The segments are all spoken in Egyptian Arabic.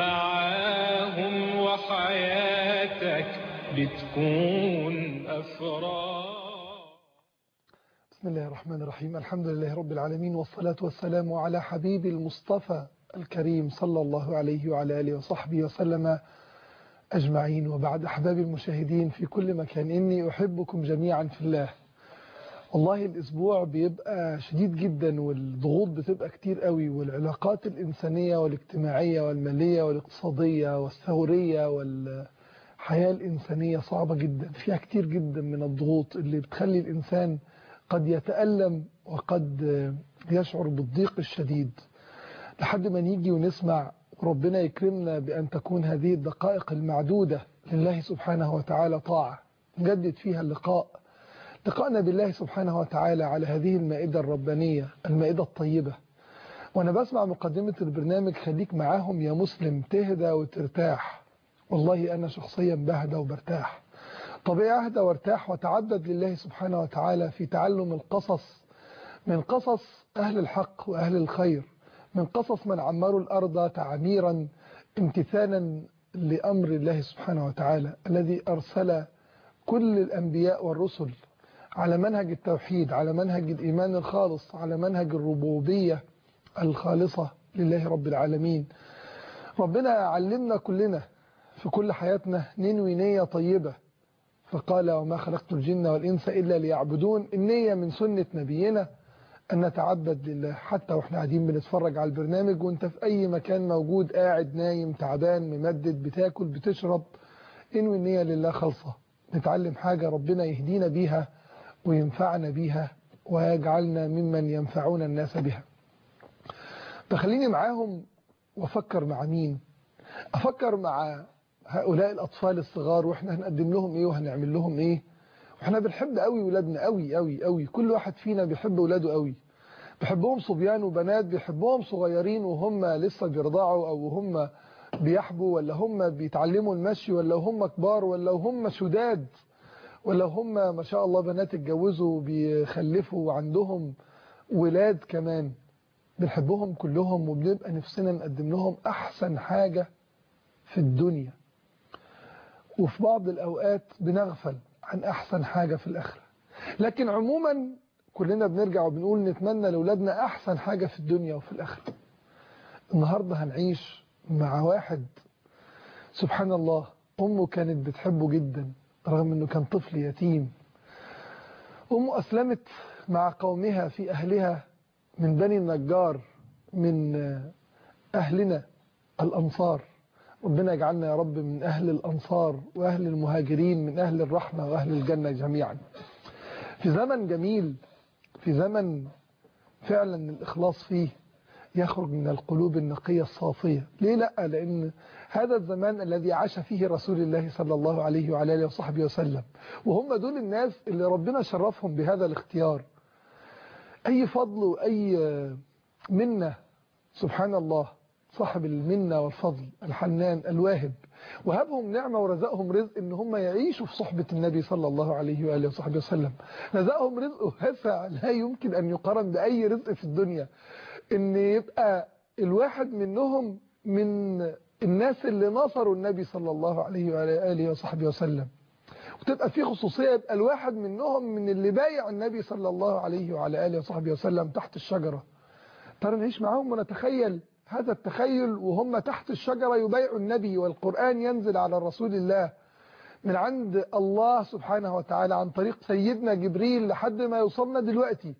معاهم وحياتك بتكون أفراح بسم الله الرحمن الرحيم الحمد لله رب العالمين والصلاة والسلام على حبيب المصطفى الكريم صلى الله عليه وعلى آله وصحبه وسلم أجمعين وبعد أحباب المشاهدين في كل مكان إني أحبكم جميعا في الله والله الأسبوع بيبقى شديد جدا والضغوط بتبقى كتير قوي والعلاقات الإنسانية والاجتماعية والمالية والاقتصادية والثورية والحياة الإنسانية صعبة جدا فيها كتير جدا من الضغوط اللي بتخلي الإنسان قد يتألم وقد يشعر بالضيق الشديد لحد ما نيجي ونسمع ربنا يكرمنا بأن تكون هذه الدقائق المعدودة لله سبحانه وتعالى طاعة نجدد فيها اللقاء لقاءنا بالله سبحانه وتعالى على هذه المائدة الربانية المائدة الطيبة وأنا بسمع مقدمة البرنامج خليك معاهم يا مسلم تهدى وترتاح والله أنا شخصيا بهدى وبرتاح طبيعي أهدى وارتاح وتعدد لله سبحانه وتعالى في تعلم القصص من قصص أهل الحق وأهل الخير من قصص من عمروا الأرض تعميرا امتثالا لأمر الله سبحانه وتعالى الذي أرسل كل الأنبياء والرسل على منهج التوحيد على منهج الإيمان الخالص على منهج الربوبية الخالصة لله رب العالمين ربنا علمنا كلنا في كل حياتنا ننوي نية طيبة فقال وما خلقت الجن والإنس إلا ليعبدون النية من سنة نبينا أن نتعبد لله حتى وإحنا قاعدين بنتفرج على البرنامج وانت في أي مكان موجود قاعد نايم تعبان ممدد بتاكل بتشرب انوي النية لله خالصة نتعلم حاجة ربنا يهدينا بيها وينفعنا بيها ويجعلنا ممن ينفعون الناس بها فخليني معاهم وافكر مع مين افكر مع هؤلاء الاطفال الصغار واحنا هنقدم لهم ايه وهنعمل لهم ايه واحنا بنحب قوي ولادنا قوي قوي قوي كل واحد فينا بيحب ولاده قوي بيحبهم صبيان وبنات بيحبهم صغيرين وهم لسه بيرضعوا او هم بيحبوا ولا هم بيتعلموا المشي ولا هم كبار ولا هم شداد ولا هم ما شاء الله بنات اتجوزوا وبيخلفوا وعندهم ولاد كمان بنحبهم كلهم وبنبقى نفسنا نقدم لهم أحسن حاجة في الدنيا وفي بعض الأوقات بنغفل عن أحسن حاجة في الآخرة لكن عموما كلنا بنرجع وبنقول نتمنى لأولادنا أحسن حاجة في الدنيا وفي الآخرة النهاردة هنعيش مع واحد سبحان الله أمه كانت بتحبه جدا رغم أنه كان طفل يتيم أمه أسلمت مع قومها في أهلها من بني النجار من أهلنا الأنصار ربنا يجعلنا يا رب من أهل الأنصار وأهل المهاجرين من أهل الرحمة وأهل الجنة جميعا في زمن جميل في زمن فعلا الإخلاص فيه يخرج من القلوب النقية الصافية ليه لا لأن هذا الزمان الذي عاش فيه رسول الله صلى الله عليه وعلى اله وصحبه وسلم وهم دول الناس اللي ربنا شرفهم بهذا الاختيار أي فضل وأي منة سبحان الله صاحب المنة والفضل الحنان الواهب وهبهم نعمة ورزقهم رزق ان هم يعيشوا في صحبة النبي صلى الله عليه وآله وصحبه وسلم رزقهم رزق واسع لا يمكن أن يقارن بأي رزق في الدنيا ان يبقى الواحد منهم من الناس اللي نصروا النبي صلى الله عليه وآله وصحبه وسلم وتبقى في خصوصية يبقى الواحد منهم من اللي بايع النبي صلى الله عليه وعلى آله وصحبه وسلم تحت الشجرة ترى نعيش معاهم ونتخيل هذا التخيل وهم تحت الشجرة يبايعوا النبي والقرآن ينزل على رسول الله من عند الله سبحانه وتعالى عن طريق سيدنا جبريل لحد ما يوصلنا دلوقتي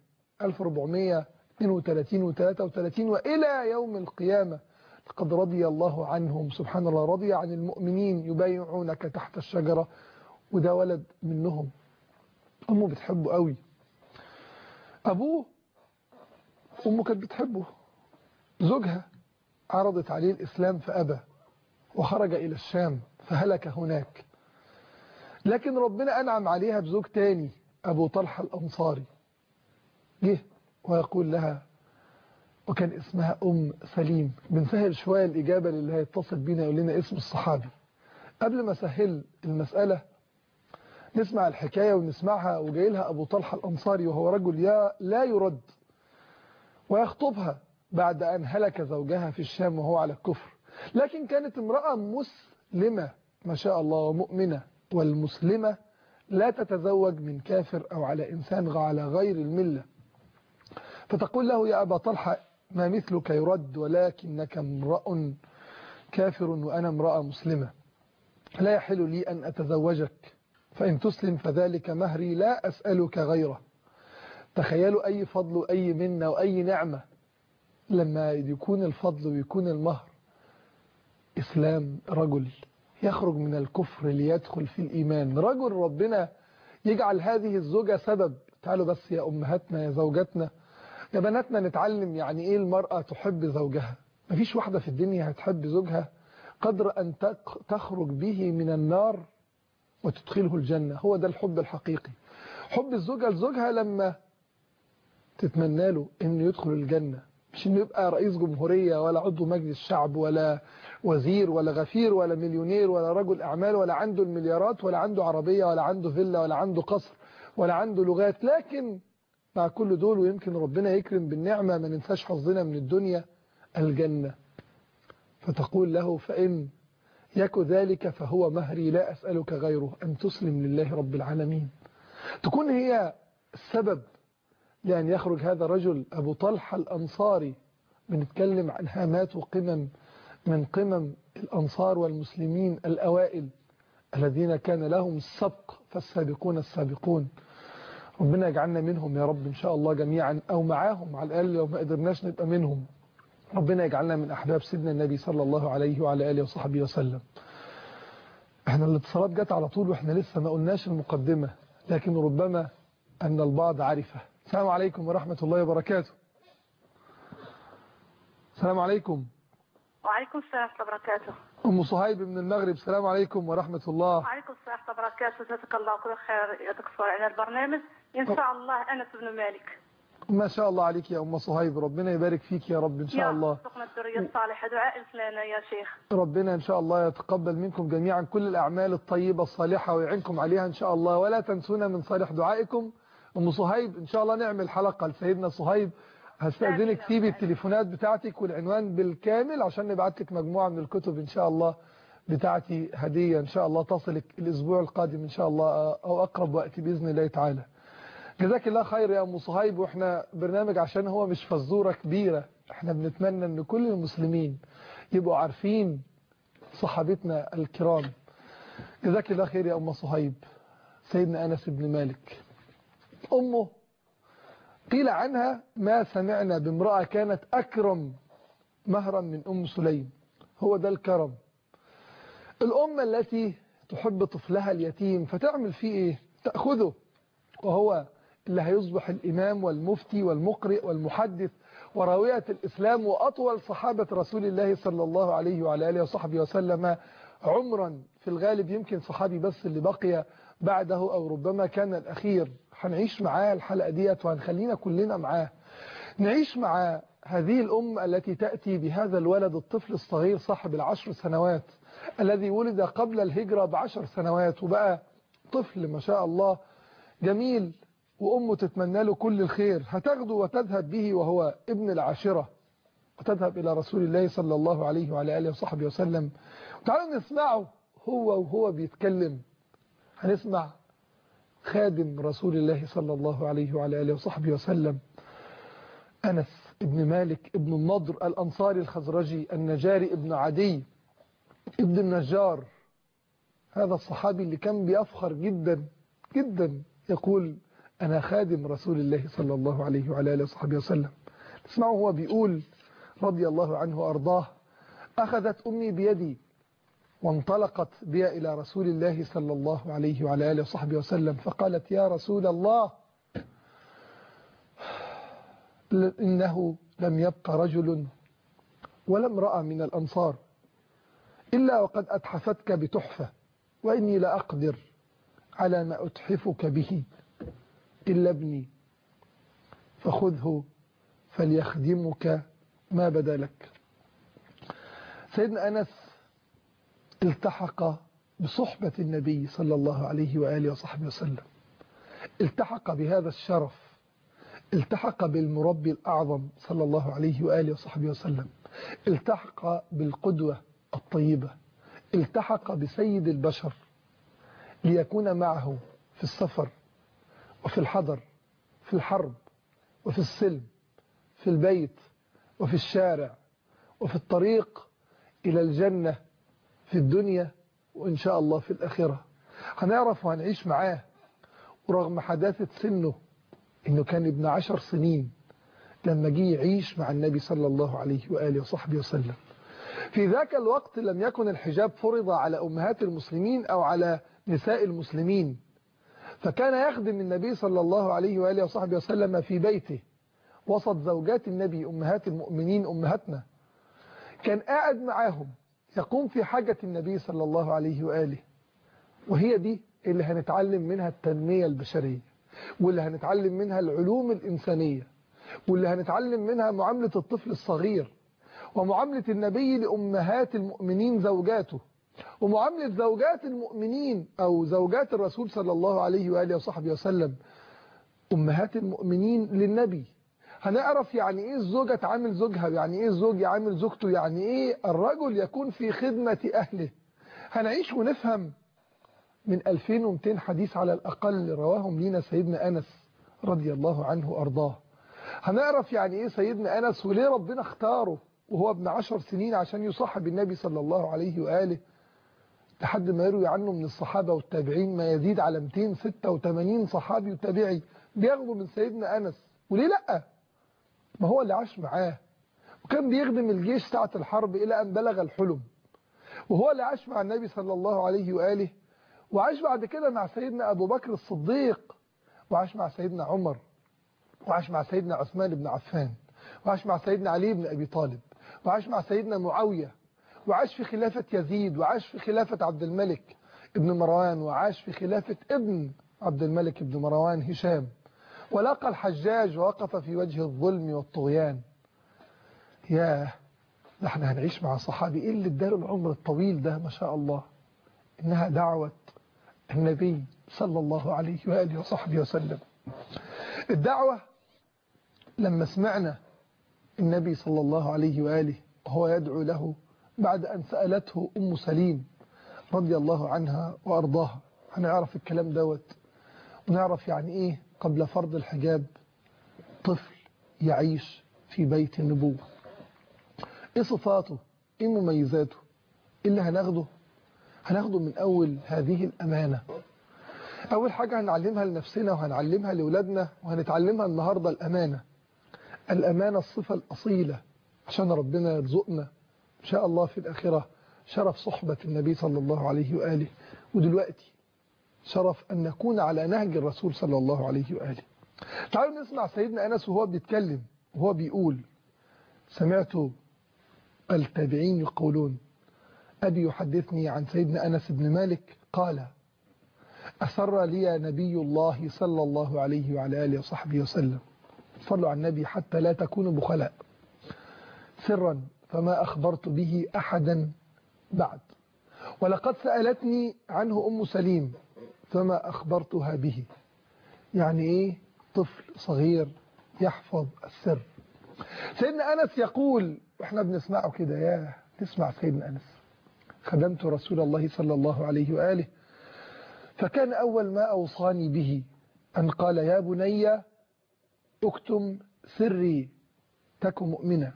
1432 و33 وإلى يوم القيامة لقد رضي الله عنهم سبحان الله رضي عن المؤمنين يبايعونك تحت الشجرة وده ولد منهم أمه بتحبه قوي أبوه أمه كانت بتحبه زوجها عرضت عليه الإسلام فأبى وخرج إلى الشام فهلك هناك لكن ربنا أنعم عليها بزوج تاني أبو طلحة الأنصاري جه ويقول لها وكان اسمها أم سليم بنسهل شوية الإجابة للي هيتصل بينا يقول لنا اسم الصحابي قبل ما سهل المسألة نسمع الحكاية ونسمعها وجاي لها أبو طلحة الأنصاري وهو رجل يا لا يرد ويخطبها بعد أن هلك زوجها في الشام وهو على الكفر لكن كانت امرأة مسلمة ما شاء الله ومؤمنة والمسلمة لا تتزوج من كافر أو على إنسان على غير الملة فتقول له يا أبا طلحة ما مثلك يرد ولكنك امرأ كافر وأنا امرأة مسلمة لا يحل لي أن أتزوجك فإن تسلم فذلك مهري لا أسألك غيره تخيلوا أي فضل وأي منة وأي نعمة لما يكون الفضل ويكون المهر إسلام رجل يخرج من الكفر ليدخل في الإيمان رجل ربنا يجعل هذه الزوجة سبب تعالوا بس يا أمهاتنا يا زوجاتنا يا بناتنا نتعلم يعني إيه المرأة تحب زوجها مفيش واحدة في الدنيا هتحب زوجها قدر أن تخرج به من النار وتدخله الجنة هو ده الحب الحقيقي حب الزوجة لزوجها لما تتمنى له انه يدخل الجنة مش انه يبقى رئيس جمهورية ولا عضو مجلس شعب ولا وزير ولا غفير ولا مليونير ولا رجل اعمال ولا عنده المليارات ولا عنده عربية ولا عنده فيلا ولا عنده قصر ولا عنده لغات لكن مع كل دول ويمكن ربنا يكرم بالنعمة ما ننساش حظنا من الدنيا الجنة فتقول له فإن يك ذلك فهو مهري لا أسألك غيره أن تسلم لله رب العالمين تكون هي السبب لأن يخرج هذا الرجل أبو طلحة الأنصاري بنتكلم عن هامات وقمم من قمم الأنصار والمسلمين الأوائل الذين كان لهم السبق فالسابقون السابقون ربنا يجعلنا منهم يا رب إن شاء الله جميعا أو معاهم على الأقل لو ما قدرناش نبقى منهم ربنا يجعلنا من أحباب سيدنا النبي صلى الله عليه وعلى آله وصحبه وسلم احنا الاتصالات جت على طول واحنا لسه ما قلناش المقدمة لكن ربما أن البعض عرفه السلام عليكم ورحمة الله وبركاته السلام عليكم وعليكم السلام ورحمة الله وبركاته أم صهيب من المغرب السلام عليكم ورحمة الله وعليكم السلام ورحمة الله وبركاته جزاك الله كل خير يا دكتور على البرنامج إن شاء الله أنس بن مالك ما شاء الله عليك يا أم صهيب ربنا يبارك فيك يا رب إن شاء الله يا رزقنا الذرية الصالحة دعاء لنا يا شيخ ربنا إن شاء الله يتقبل منكم جميعا كل الأعمال الطيبة الصالحة ويعينكم عليها إن شاء الله ولا تنسونا من صالح دعائكم أم صهيب إن شاء الله نعمل حلقة لسيدنا صهيب هستأذنك تسيبي التليفونات بتاعتك والعنوان بالكامل عشان نبعت لك مجموعة من الكتب إن شاء الله بتاعتي هدية إن شاء الله تصلك الأسبوع القادم إن شاء الله أو أقرب وقت بإذن الله تعالى جزاك الله خير يا أم صهيب وإحنا برنامج عشان هو مش فزورة كبيرة إحنا بنتمنى أن كل المسلمين يبقوا عارفين صحابتنا الكرام جزاك الله خير يا أم صهيب سيدنا أنس بن مالك أمه قيل عنها ما سمعنا بامرأة كانت أكرم مهرا من أم سليم هو ده الكرم الأم التي تحب طفلها اليتيم فتعمل فيه إيه تأخذه وهو اللي هيصبح الإمام والمفتي والمقرئ والمحدث وراوية الإسلام وأطول صحابة رسول الله صلى الله عليه وعلى آله وصحبه وسلم عمرا في الغالب يمكن صحابي بس اللي بقي بعده أو ربما كان الأخير هنعيش معاه الحلقة ديت وهنخلينا كلنا معاه نعيش مع هذه الأم التي تأتي بهذا الولد الطفل الصغير صاحب العشر سنوات الذي ولد قبل الهجرة بعشر سنوات وبقى طفل ما شاء الله جميل وأمه تتمنى له كل الخير هتاخده وتذهب به وهو ابن العاشرة وتذهب إلى رسول الله صلى الله عليه وعلى آله وصحبه وسلم تعالوا نسمعه هو وهو بيتكلم هنسمع خادم رسول الله صلى الله عليه وعلى آله وصحبه وسلم أنس ابن مالك ابن النضر الأنصاري الخزرجي النجاري ابن عدي ابن النجار هذا الصحابي اللي كان بيفخر جدا جدا يقول أنا خادم رسول الله صلى الله عليه وعلى آله وصحبه وسلم تسمعه هو بيقول رضي الله عنه وأرضاه أخذت أمي بيدي وانطلقت بي إلى رسول الله صلى الله عليه وعلى آله وصحبه وسلم فقالت يا رسول الله إنه لم يبق رجل ولا امرأة من الأنصار إلا وقد أتحفتك بتحفة وإني لا أقدر على ما أتحفك به إلا ابني فخذه فليخدمك ما بدا لك سيدنا أنس التحق بصحبة النبي صلى الله عليه وآله وصحبه وسلم التحق بهذا الشرف التحق بالمربي الأعظم صلى الله عليه وآله وصحبه وسلم التحق بالقدوة الطيبة التحق بسيد البشر ليكون معه في السفر وفي الحضر في الحرب وفي السلم في البيت وفي الشارع وفي الطريق إلى الجنة في الدنيا وإن شاء الله في الآخرة هنعرف وهنعيش معاه ورغم حداثة سنه إنه كان ابن عشر سنين لما جه يعيش مع النبي صلى الله عليه وآله وصحبه وسلم في ذاك الوقت لم يكن الحجاب فرض على أمهات المسلمين أو على نساء المسلمين فكان يخدم النبي صلى الله عليه وآله وصحبه وسلم في بيته وسط زوجات النبي أمهات المؤمنين أمهاتنا كان قاعد معاهم يقوم في حاجة النبي صلى الله عليه وآله وهي دي اللي هنتعلم منها التنمية البشرية واللي هنتعلم منها العلوم الإنسانية واللي هنتعلم منها معاملة الطفل الصغير ومعاملة النبي لأمهات المؤمنين زوجاته ومعاملة زوجات المؤمنين أو زوجات الرسول صلى الله عليه وآله وصحبه وسلم أمهات المؤمنين للنبي هنعرف يعني إيه الزوجة تعامل زوجها يعني إيه الزوج يعامل زوجته يعني إيه الرجل يكون في خدمة أهله هنعيش ونفهم من 2200 حديث على الأقل رواهم لنا سيدنا أنس رضي الله عنه وأرضاه هنعرف يعني إيه سيدنا أنس وليه ربنا اختاره وهو ابن عشر سنين عشان يصاحب النبي صلى الله عليه وآله لحد ما يروي عنه من الصحابة والتابعين ما يزيد على 286 صحابي وتابعي بياخدوا من سيدنا أنس وليه لأ ما هو اللي عاش معاه وكان بيخدم الجيش ساعة الحرب إلى أن بلغ الحلم وهو اللي عاش مع النبي صلى الله عليه وآله وعاش بعد كده مع سيدنا أبو بكر الصديق وعاش مع سيدنا عمر وعاش مع سيدنا عثمان بن عفان وعاش مع سيدنا علي بن أبي طالب وعاش مع سيدنا معاوية وعاش في خلافة يزيد وعاش في خلافة عبد الملك ابن مروان وعاش في خلافة ابن عبد الملك ابن مروان هشام ولقى الحجاج ووقف في وجه الظلم والطغيان ياه ده احنا هنعيش مع صحابي ايه اللي اداله العمر الطويل ده ما شاء الله انها دعوة النبي صلى الله عليه وآله وصحبه وسلم الدعوة لما سمعنا النبي صلى الله عليه وآله وهو يدعو له بعد أن سألته أم سليم رضي الله عنها وأرضاها هنعرف الكلام دوت ونعرف يعني إيه قبل فرض الحجاب طفل يعيش في بيت النبوة إيه صفاته إيه مميزاته إيه اللي هناخده هناخده من أول هذه الأمانة أول حاجة هنعلمها لنفسنا وهنعلمها لأولادنا وهنتعلمها النهاردة الأمانة الأمانة الصفة الأصيلة عشان ربنا يرزقنا إن شاء الله في الآخرة شرف صحبة النبي صلى الله عليه وآله ودلوقتي شرف أن نكون على نهج الرسول صلى الله عليه وآله تعالوا نسمع سيدنا أنس وهو بيتكلم وهو بيقول سمعت التابعين يقولون أبي يحدثني عن سيدنا أنس بن مالك قال أسر لي نبي الله صلى الله عليه وعلى آله وصحبه وسلم صلوا على النبي حتى لا تكونوا بخلاء سرا فما أخبرت به أحدا بعد ولقد سألتني عنه أم سليم فما أخبرتها به يعني إيه طفل صغير يحفظ السر سيدنا أنس يقول وإحنا بنسمعه كده يا تسمع سيدنا أنس خدمت رسول الله صلى الله عليه وآله فكان أول ما أوصاني به أن قال يا بني اكتم سري تكن مؤمنة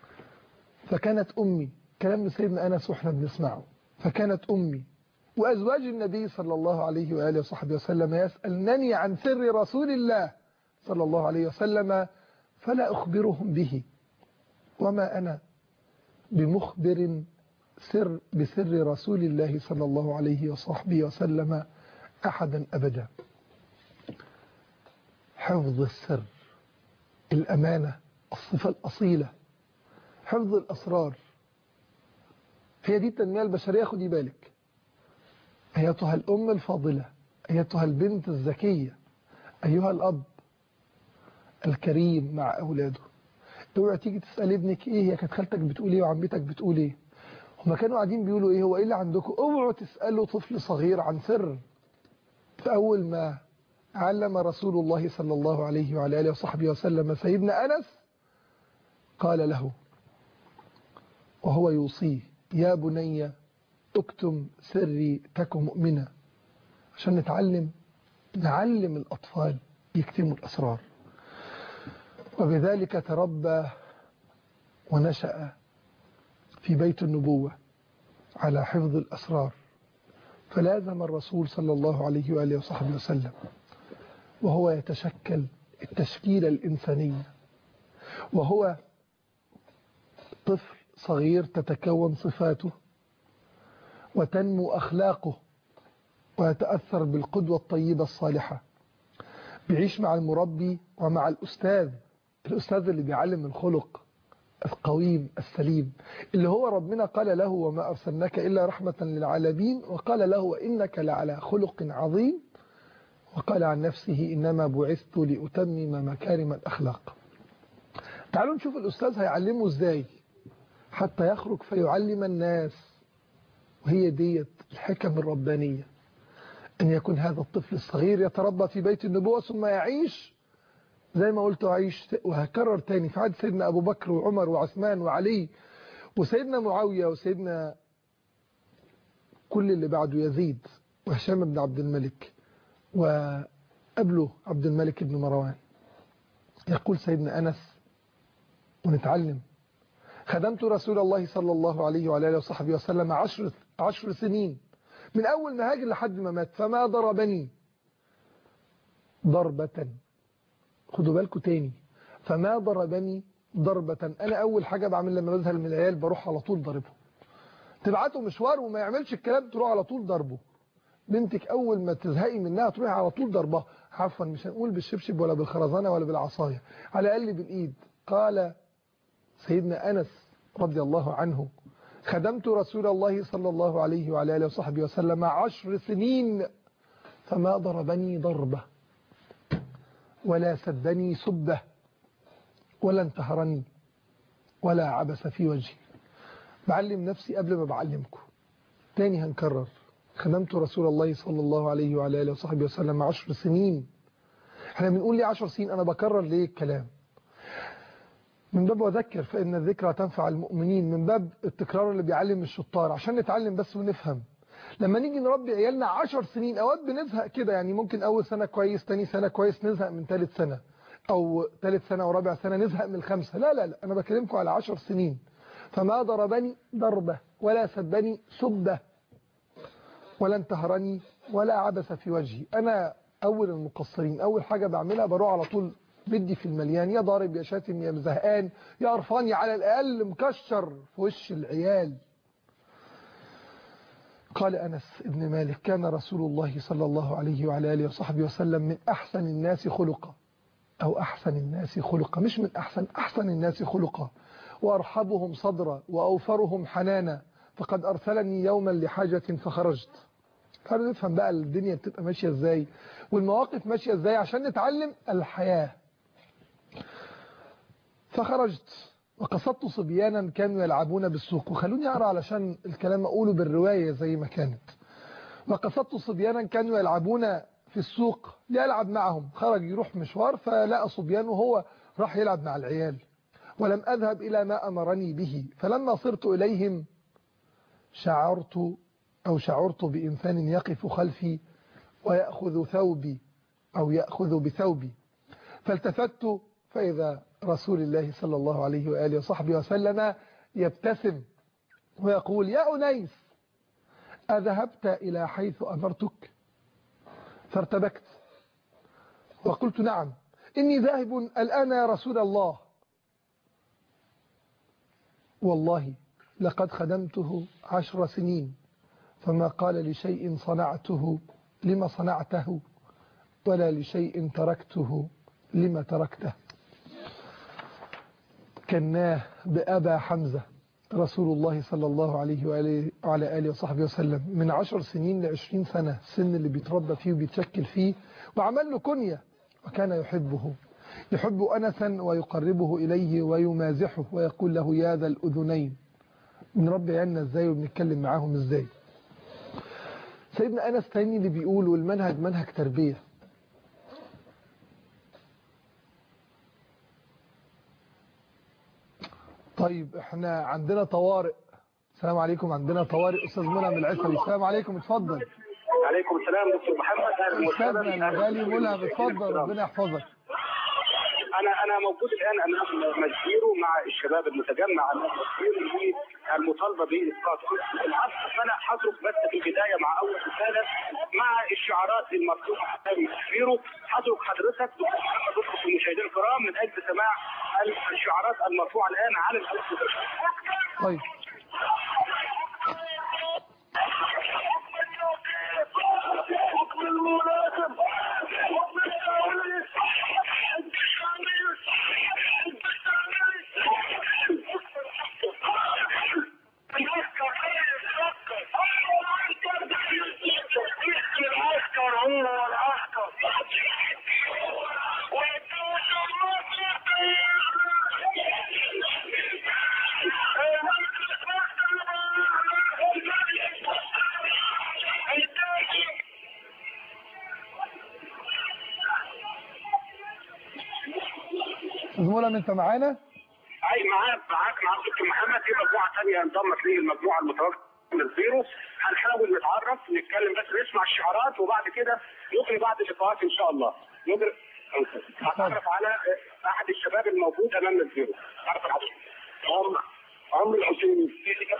فكانت أمي كلام سيدنا أنس وإحنا بنسمعه فكانت أمي وأزواج النبي صلى الله عليه وآله وصحبه وسلم يسألنني عن سر رسول الله صلى الله عليه وسلم فلا أخبرهم به وما أنا بمخبر سر بسر رسول الله صلى الله عليه وصحبه وسلم أحدا أبدا حفظ السر الأمانة الصفة الأصيلة حفظ الأسرار هي دي التنمية البشرية خدي بالك أيتها الأم الفاضلة أيتها البنت الذكية أيها الأب الكريم مع أولاده اوعي تيجي تسأل ابنك إيه هي كانت خالتك بتقول إيه وعمتك بتقول إيه هما كانوا قاعدين بيقولوا إيه هو إيه اللي عندكم اوعوا تسألوا طفل صغير عن سر فأول ما علم رسول الله صلى الله عليه وعلى آله وصحبه وسلم سيدنا أنس قال له وهو يوصيه يا بني اكتم سري تكن مؤمنا عشان نتعلم نعلم الأطفال يكتموا الأسرار وبذلك تربى ونشأ في بيت النبوة على حفظ الأسرار فلازم الرسول صلى الله عليه وآله وصحبه وسلم وهو يتشكل التشكيلة الإنسانية وهو طفل صغير تتكون صفاته وتنمو أخلاقه ويتأثر بالقدوة الطيبة الصالحة بيعيش مع المربي ومع الأستاذ الأستاذ اللي بيعلم الخلق القويم السليم اللي هو ربنا قال له وما أرسلناك إلا رحمة للعالمين وقال له وإنك لعلى خلق عظيم وقال عن نفسه إنما بعثت لأتمم مكارم الأخلاق تعالوا نشوف الأستاذ هيعلمه إزاي حتى يخرج فيعلم الناس وهي ديت الحكم الربانية أن يكون هذا الطفل الصغير يتربى في بيت النبوة ثم يعيش زي ما قلت أعيش وهكرر تاني في عهد سيدنا أبو بكر وعمر وعثمان وعلي وسيدنا معاوية وسيدنا كل اللي بعده يزيد وهشام بن عبد الملك وقبله عبد الملك بن مروان يقول سيدنا أنس ونتعلم خدمت رسول الله صلى الله عليه وعلى اله وصحبه وسلم عشر, عشر سنين من أول ما هاجر لحد ما مات فما ضربني ضربة خدوا بالكم تاني فما ضربني ضربة أنا أول حاجة بعمل لما بزهل من العيال بروح على طول ضربه تبعته مشوار وما يعملش الكلام تروح على طول ضربه بنتك أول ما تزهقي منها تروحي على طول ضربها عفوا مش هنقول بالشبشب ولا بالخرزانة ولا بالعصاية على الأقل بالإيد قال سيدنا أنس رضي الله عنه خدمت رسول الله صلى الله عليه وعلى آله وصحبه وسلم عشر سنين فما ضربني ضربة ولا سبني سبة ولا انتهرني ولا عبس في وجهي بعلم نفسي قبل ما بعلمكم تاني هنكرر خدمت رسول الله صلى الله عليه وعلى آله وصحبه وسلم عشر سنين احنا بنقول لي عشر سنين أنا بكرر ليه الكلام من باب وذكر فإن الذكرى تنفع المؤمنين من باب التكرار اللي بيعلم الشطار عشان نتعلم بس ونفهم لما نيجي نربي عيالنا عشر سنين أوقات بنزهق كده يعني ممكن أول سنة كويس تاني سنة كويس نزهق من ثالث سنة أو ثالث سنة ورابع سنة نزهق من الخمسة لا لا لا أنا بكلمكم على عشر سنين فما ضربني ضربة ولا سبني سبة ولا انتهرني ولا عبس في وجهي أنا أول المقصرين أول حاجة بعملها بروح على طول بدي في المليان يا ضارب يا شاتم يا مزهقان يا قرفان يا على الأقل مكشر في وش العيال قال أنس ابن مالك كان رسول الله صلى الله عليه وعلى آله وصحبه وسلم من أحسن الناس خلقا أو أحسن الناس خلقا مش من أحسن أحسن الناس خلقا وأرحبهم صدرا وأوفرهم حنانا فقد أرسلني يوما لحاجة فخرجت تعالوا نفهم بقى الدنيا بتبقى ماشية ازاي والمواقف ماشية ازاي عشان نتعلم الحياة فخرجت وقصدت صبيانا كانوا يلعبون بالسوق وخلوني أقرأ علشان الكلام أقوله بالرواية زي ما كانت وقصدت صبيانا كانوا يلعبون في السوق ليلعب معهم خرج يروح مشوار فلقى صبيان وهو راح يلعب مع العيال ولم أذهب إلى ما أمرني به فلما صرت إليهم شعرت أو شعرت بإنسان يقف خلفي ويأخذ ثوبي أو يأخذ بثوبي فالتفت فإذا رسول الله صلى الله عليه وآله وصحبه وسلم يبتسم ويقول يا أنيس أذهبت إلى حيث أمرتك فارتبكت وقلت نعم إني ذاهب الآن يا رسول الله والله لقد خدمته عشر سنين فما قال لشيء صنعته لما صنعته ولا لشيء تركته لما تركته كناه بأبا حمزة رسول الله صلى الله عليه وآله وعلى آله وصحبه وسلم من عشر سنين لعشرين سنة السن اللي بيتربى فيه وبيتشكل فيه وعمل له كنية وكان يحبه يحب أنسا ويقربه إليه ويمازحه ويقول له يا ذا الأذنين بنربي عيالنا ازاي وبنتكلم معاهم ازاي سيدنا أنس تاني اللي بيقول والمنهج منهج تربية طيب احنا عندنا طوارئ السلام عليكم عندنا طوارئ استاذ ملهم العسوي السلام عليكم اتفضل عليكم السلام دكتور محمد اهلا استاذنا وسهلا الغالي ملهم اتفضل ربنا يحفظك انا انا موجود الان امام مجزيرو مع الشباب المتجمع امام مجزيرو المطالبه باسقاط العصر فانا هترك بس في البدايه مع اول رساله مع الشعارات المرفوعه امام مجزيرو هترك حضرتك تدخل المشاهدين الكرام من اجل سماع الشعارات المرفوعه الان على الألف طيب استاذ ملهم انت معانا اي معاك معاك مع دكتور محمد في مجموعه ثانيه انضمت لي المجموعه المتواجده من الزيرو هنحاول نتعرف نتكلم بس نسمع الشعارات وبعد كده نجري بعض اللقاءات ان شاء الله نجري هتعرف على احد الشباب الموجود امام الزيرو تعرف الحضور عمرو عمرو الحسيني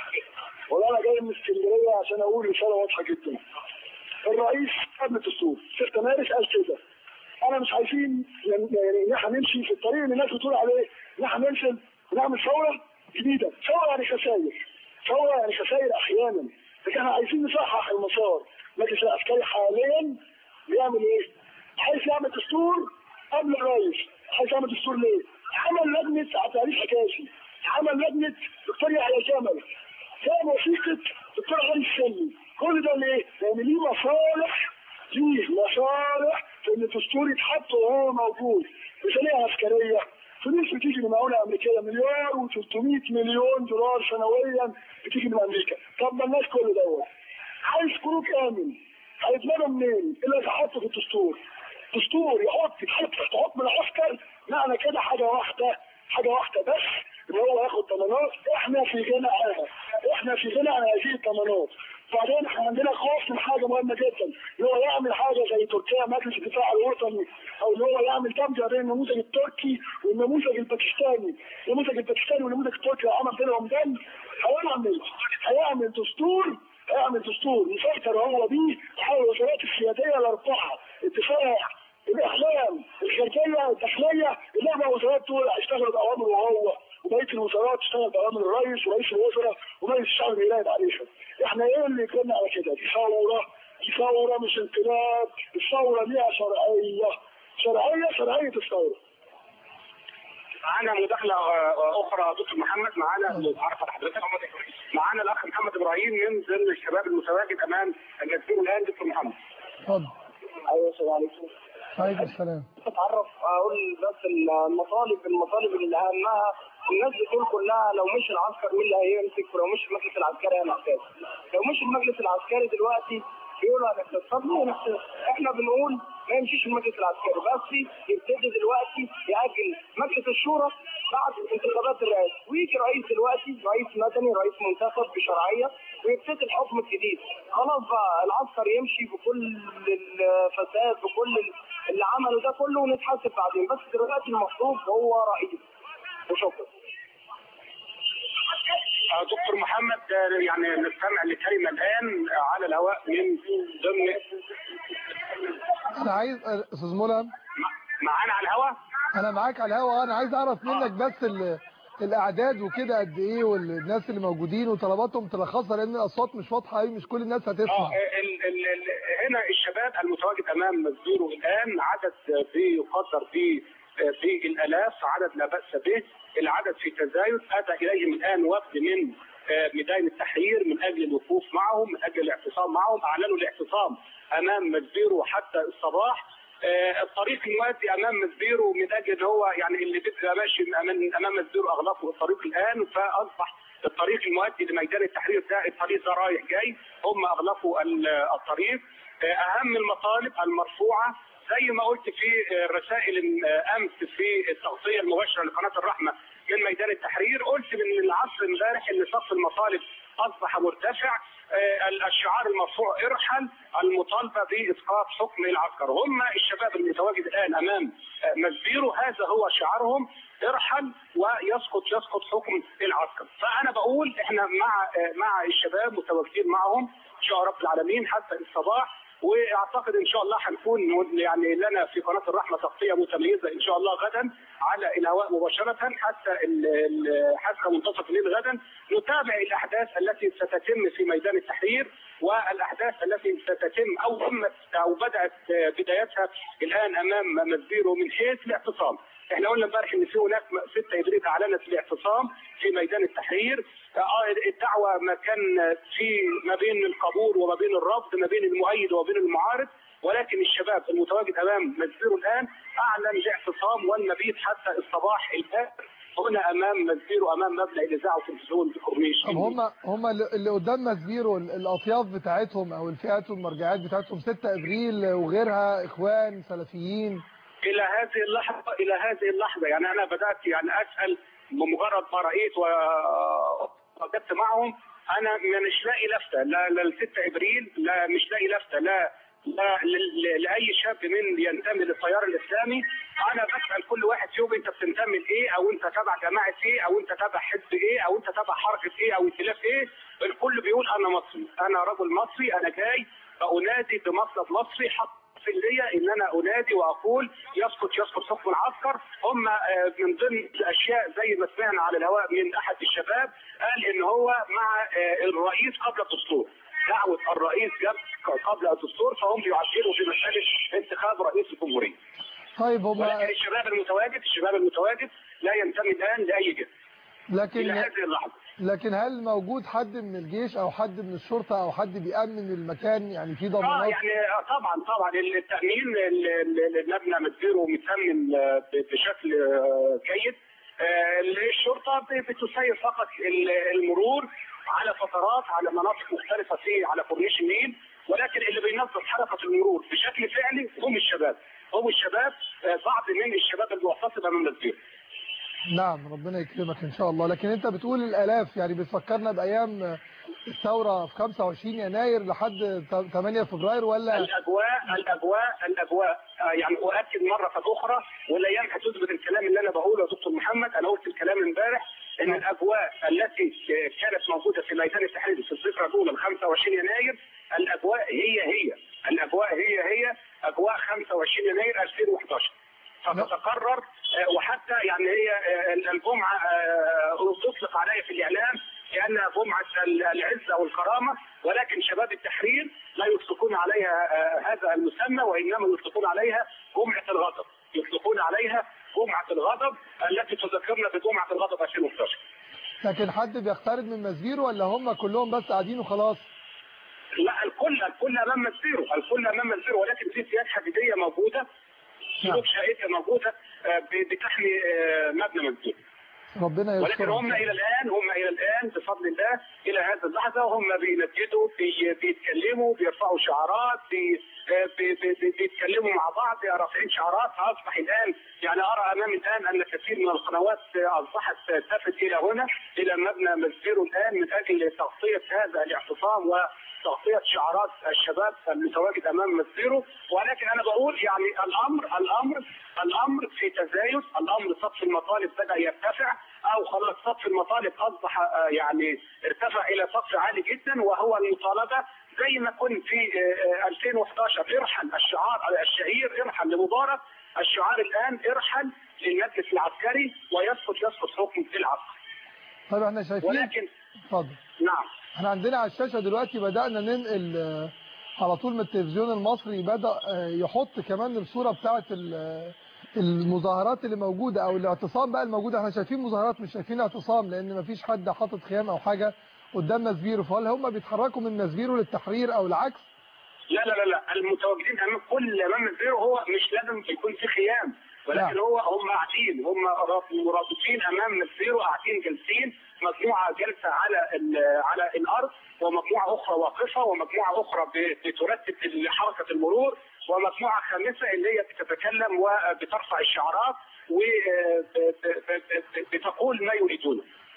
والله انا جاي من اسكندريه عشان اقول رساله واضحه جدا الرئيس قبل الدستور 6 مارس قال كده انا مش عايزين يعني يعني ان احنا نمشي في الطريق اللي الناس بتقول عليه ان احنا ننزل ونعمل ثوره جديده ثوره يعني خسائر ثوره يعني خسائر احيانا لكن احنا عايزين نصحح المسار المجلس العسكري حاليا بيعمل ايه؟ عايز يعمل دستور قبل الرئيس عايز يعمل دستور ليه؟ عمل لجنه عبد العزيز حكاشي عمل لجنه دكتور يحيى جمل كان وثيقه دكتور علي السلمي كل ده ليه؟ لان ليه مصالح ليه مصالح في ان الدستور يتحط وهو موجود ميزانيه عسكريه فلوس بتيجي من معونه امريكيه مليار و300 مليون دولار سنويا بتيجي من امريكا طب مالناش كل دوت عايز خروج امن هيتمنى منين؟ الا يتحط في الدستور دستور يحط يتحط تحت حكم العسكر معنى كده حاجه واحده حاجه واحده بس ان هو ياخد ضمانات احنا في غنى عنها احنا في غنى عن هذه الضمانات بعدين احنا عندنا خوف من حاجه مهمه جدا ان هو يعمل حاجه زي تركيا مجلس الدفاع الوطني او ان هو يعمل دمجه بين النموذج التركي والنموذج الباكستاني النموذج الباكستاني والنموذج التركي لو عمل بينهم دم هيعمل هيعمل دستور هيعمل دستور يسيطر هو بيه على الوزارات السياديه الاربعه الدفاع الاعلام الخارجيه الداخليه الاربع وزارات دول هيشتغلوا باوامره هو وبقيه الوزارات تشتغل باوامر الرئيس ورئيس الوزراء ومجلس الشعب بيراقب عليها احنا ايه اللي يكون على كده دي ثوره دي ثوره مش انقلاب الثوره ليها شرعيه شرعيه شرعيه الثوره معانا مداخله آه، اخرى دكتور محمد معانا عرف حضرتك معانا الاخ محمد ابراهيم من ضمن الشباب المتواجد امام المسؤول الان دكتور محمد اتفضل ايوه السلام عليكم عليكم السلام اتعرف اقول بس المطالب المطالب اللي اهمها الناس بتقول كلها لو مش العسكر مين اللي هيمسك ولو مش المجلس العسكري هنحتاج لو مش المجلس العسكري دلوقتي بيقولوا هنحتاج طب ليه هنحتاج؟ احنا بنقول ما يمشيش المجلس العسكري بس يبتدي دلوقتي يأجل مجلس الشورى بعد انتخابات الرئاسة ويجي رئيس دلوقتي رئيس مدني رئيس منتخب بشرعية ويبتدي الحكم الجديد خلاص بقى العسكر يمشي بكل الفساد بكل اللي عمله ده كله ونتحاسب بعدين بس دلوقتي المفروض هو رئيس وشكرا آه، دكتور محمد آه، يعني نستمع لكلمه الان على الهواء من ضمن انا عايز استاذ ملهم معانا على الهواء انا معاك على الهوا انا عايز اعرف منك بس ال- الاعداد وكده قد ايه والناس اللي موجودين وطلباتهم تلخصها لان الاصوات مش واضحه قوي مش كل الناس اه هتسمع ال ال ال هنا الشباب المتواجد امام مزدور الان عدد بيقدر ب في الالاف عدد لا باس به العدد في تزايد اتى اليهم الان وفد من آه، ميدان التحرير من اجل الوقوف معهم من اجل الاعتصام معهم اعلنوا الاعتصام امام مزبيرو حتى الصباح آه، الطريق المؤدي امام مزبيرو من اجل ان هو يعني اللي بيبقى ماشي امام امام مزبيرو اغلقوا الطريق الان فاصبح الطريق المؤدي لميدان التحرير ده الطريق ده رايح جاي هم اغلقوا ال- الطريق آه، اهم المطالب المرفوعه زي ما قلت في آه، رسائل آه، امس في التغطيه المباشره لقناه الرحمه من ميدان التحرير قلت من العصر امبارح ان صف المطالب اصبح مرتفع آه، الشعار المرفوع ارحل المطالبه باسقاط حكم العسكر هم الشباب المتواجد الان امام آه، مسبيرو هذا هو شعارهم ارحل ويسقط يسقط حكم العسكر فانا بقول احنا مع آه، مع الشباب متواجدين معهم ان شاء رب العالمين حتى الصباح واعتقد ان شاء الله هنكون يعني لنا في قناه الرحمه تغطيه متميزه ان شاء الله غدا على الهواء مباشره حتى ال- ال- حتى منتصف الليل غدا نتابع الاحداث التي ستتم في ميدان التحرير والاحداث التي ستتم او تمت او بدات بدايتها الان امام مسبيرو من حيث الاعتصام. احنا قلنا امبارح ان في هناك 6 ابريل اعلنت الاعتصام في ميدان التحرير آه، الدعوه ما كان في ما بين القبول وما بين الرفض ما بين المؤيد وما بين المعارض ولكن الشباب المتواجد امام مسبيرو الان اعلن الاعتصام والمبيت حتى الصباح الان هنا امام مسبيرو امام مبنى الاذاعه والتلفزيون بكورنيش طب هم هم اللي قدام مسبيرو الاطياف بتاعتهم او الفئات والمرجعات بتاعتهم 6 ابريل وغيرها اخوان سلفيين الى هذه اللحظه الى هذه اللحظه يعني انا بدات يعني اسال بمجرد ما رايت ووجدت معهم انا مش لاقي لفته لا لا ل 6 ابريل لا مش لاقي لفته لا لا ل- ل- لاي شاب من ينتمي للتيار الاسلامي انا بسال كل واحد فيهم انت بتنتمي لايه او انت تبع جماعه ايه او انت تبع حزب ايه او انت تبع حركه ايه او ائتلاف ايه الكل بيقول انا مصري انا رجل مصري انا جاي بأنادي بمطلب مصري حط في ليا ان انا انادي واقول يسقط يسقط حكم العسكر هم آه، من ضمن الاشياء زي ما سمعنا على الهواء من احد الشباب قال ان هو مع آه، الرئيس قبل الدستور دعوه الرئيس جاب قبل الدستور فهم يعدلوا في مساله انتخاب رئيس الجمهوريه طيب هم ولكن الشباب المتواجد الشباب المتواجد لا ينتمي الان لاي جهه الى لكن هذه اللحظه لكن هل موجود حد من الجيش او حد من الشرطه او حد بيأمن المكان يعني في اه ضمانات يعني آه، طبعا طبعا التامين ال- ال- المبنى مدبره ومتامن آه، ب- بشكل آه، جيد آه، الشرطه ب- بتسير فقط ال- المرور على فترات على مناطق مختلفه في على كورنيش النيل ولكن اللي بينظم حركه المرور بشكل فعلي هم الشباب هم الشباب آه، بعض من الشباب المعتصمه من مدبره نعم ربنا يكرمك ان شاء الله لكن انت بتقول الالاف يعني بتفكرنا بايام الثوره في 25 يناير لحد 8 فبراير ولا الاجواء الاجواء الاجواء آه، يعني اؤكد مره اخرى والايام هتثبت الكلام اللي انا بقوله يا دكتور محمد انا قلت الكلام امبارح ان الاجواء التي كانت موجوده في ميدان التحرير في الذكرى الاولى ل 25 يناير الاجواء هي هي الاجواء هي هي اجواء 25 يناير 2011 فتتكرر آه، وحتى يعني هي آه، الجمعه آه، تطلق عليها في الاعلام لانها جمعه العزه والكرامه ولكن شباب التحرير لا يطلقون عليها آه، هذا المسمى وانما يطلقون عليها جمعه الغضب يطلقون عليها جمعه الغضب التي تذكرنا بجمعه الغضب 2011 لكن حد بيقترب من مسبيرو ولا هم كلهم بس قاعدين وخلاص لا الكل الكل امام مسيره الكل امام مسيره ولكن في سياج حديديه موجوده سلوك شائكه موجوده آه، ب- بتحمي آه، مبنى مسيره ربنا يستر ولكن هم الى الان هم الى الان بفضل الله الى هذه اللحظه هم بينجدوا بي بيتكلموا بيرفعوا شعارات بي بي بي بي بيتكلموا مع بعض رافعين شعارات فاصبح الان يعني ارى امامي الان ان كثير من القنوات اصبحت تلتفت الى هنا الى مبنى مسبيرو الان من اجل تغطيه هذا الاعتصام وتغطيه شعارات الشباب المتواجد امام مسبيرو ولكن انا بقول يعني الامر الامر الامر في تزايد الامر سقف المطالب بدا يرتفع او خلاص سقف المطالب اصبح آه، يعني ارتفع الى سقف عالي جدا وهو المطالبه زي ما كنت في آه، آه، 2011 ارحل الشعار الشهير ارحل لمبارك الشعار الان ارحل للمجلس العسكري ويسقط يسقط حكم العسكر طيب احنا شايفين ولكن اتفضل نعم احنا عندنا على الشاشة دلوقتي بدأنا ننقل آه، على طول من التلفزيون المصري بدأ آه، يحط كمان الصورة بتاعة ال- المظاهرات اللي موجودة او الاعتصام بقى الموجودة احنا شايفين مظاهرات مش شايفين اعتصام لان مفيش حد حاطط خيام او حاجة قدام مسبيرو فهل هم بيتحركوا من مسبيرو للتحرير او العكس لا لا لا لا المتواجدين امام كل امام الزيرو هو مش لازم يكون في خيام ولكن نعم. هو هم قاعدين هم مرابطين امام الزيرو قاعدين جالسين مجموعه جالسه على ال- على الارض ومجموعه اخرى واقفه ومجموعه اخرى ب- بترتب حركه المرور ومجموعه خامسه اللي هي بتتكلم وبترفع الشعارات وبتقول ما يريدونه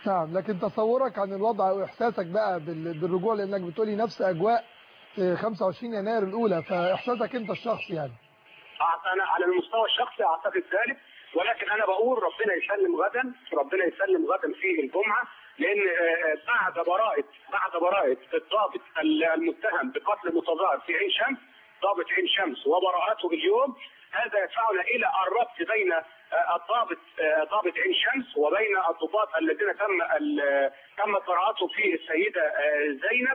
نعم لكن تصورك عن الوضع واحساسك بقى بال- بالرجوع لانك بتقولي نفس اجواء آه، 25 يناير الاولى فاحساسك انت الشخصي يعني أعت- انا على المستوى الشخصي اعتقد ذلك ولكن انا بقول ربنا يسلم غدا ربنا يسلم غدا في الجمعه لان آه، بعد براءه بعد براءه الضابط ال- المتهم بقتل متظاهر في عين شمس ضابط عين شمس وبراءته اليوم هذا يدفعنا الى الربط بين آه، الضابط آه، ضابط عين شمس وبين الضباط الذين تم ال- تمت براءتهم في السيده آه، زينب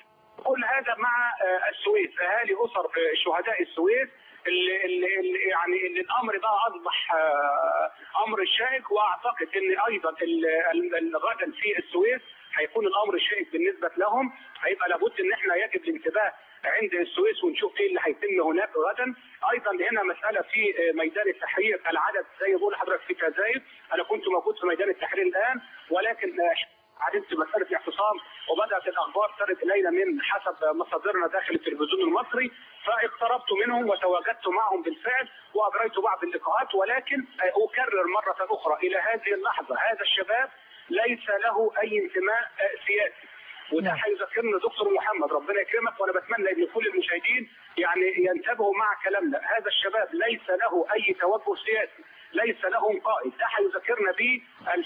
كل هذا مع آه، السويس اهالي اسر آه، شهداء السويس اللي, اللي, اللي يعني اللي الامر ده اصبح آه، امر شائك واعتقد ان ايضا ال- ال- ال- غدا في السويس هيكون الامر شائك بالنسبه لهم هيبقى لابد ان احنا يجب الانتباه عند السويس ونشوف ايه اللي هيتم هناك غدا ايضا هنا مساله في آه، ميدان التحرير العدد زي ما بقول لحضرتك في تزايد انا كنت موجود في ميدان التحرير الان ولكن آه، عرفت مسألة الاعتصام وبدأت الأخبار ترد إلينا من حسب مصادرنا داخل التلفزيون المصري فاقتربت منهم وتواجدت معهم بالفعل وأجريت بعض اللقاءات ولكن أكرر مرة أخرى إلى هذه اللحظة هذا الشباب ليس له أي انتماء آه، سياسي وده نعم. هيذكرنا دكتور محمد ربنا يكرمك وانا بتمنى ان كل المشاهدين يعني ينتبهوا مع كلامنا هذا الشباب ليس له اي توجه سياسي ليس لهم قائد ده هيذكرنا به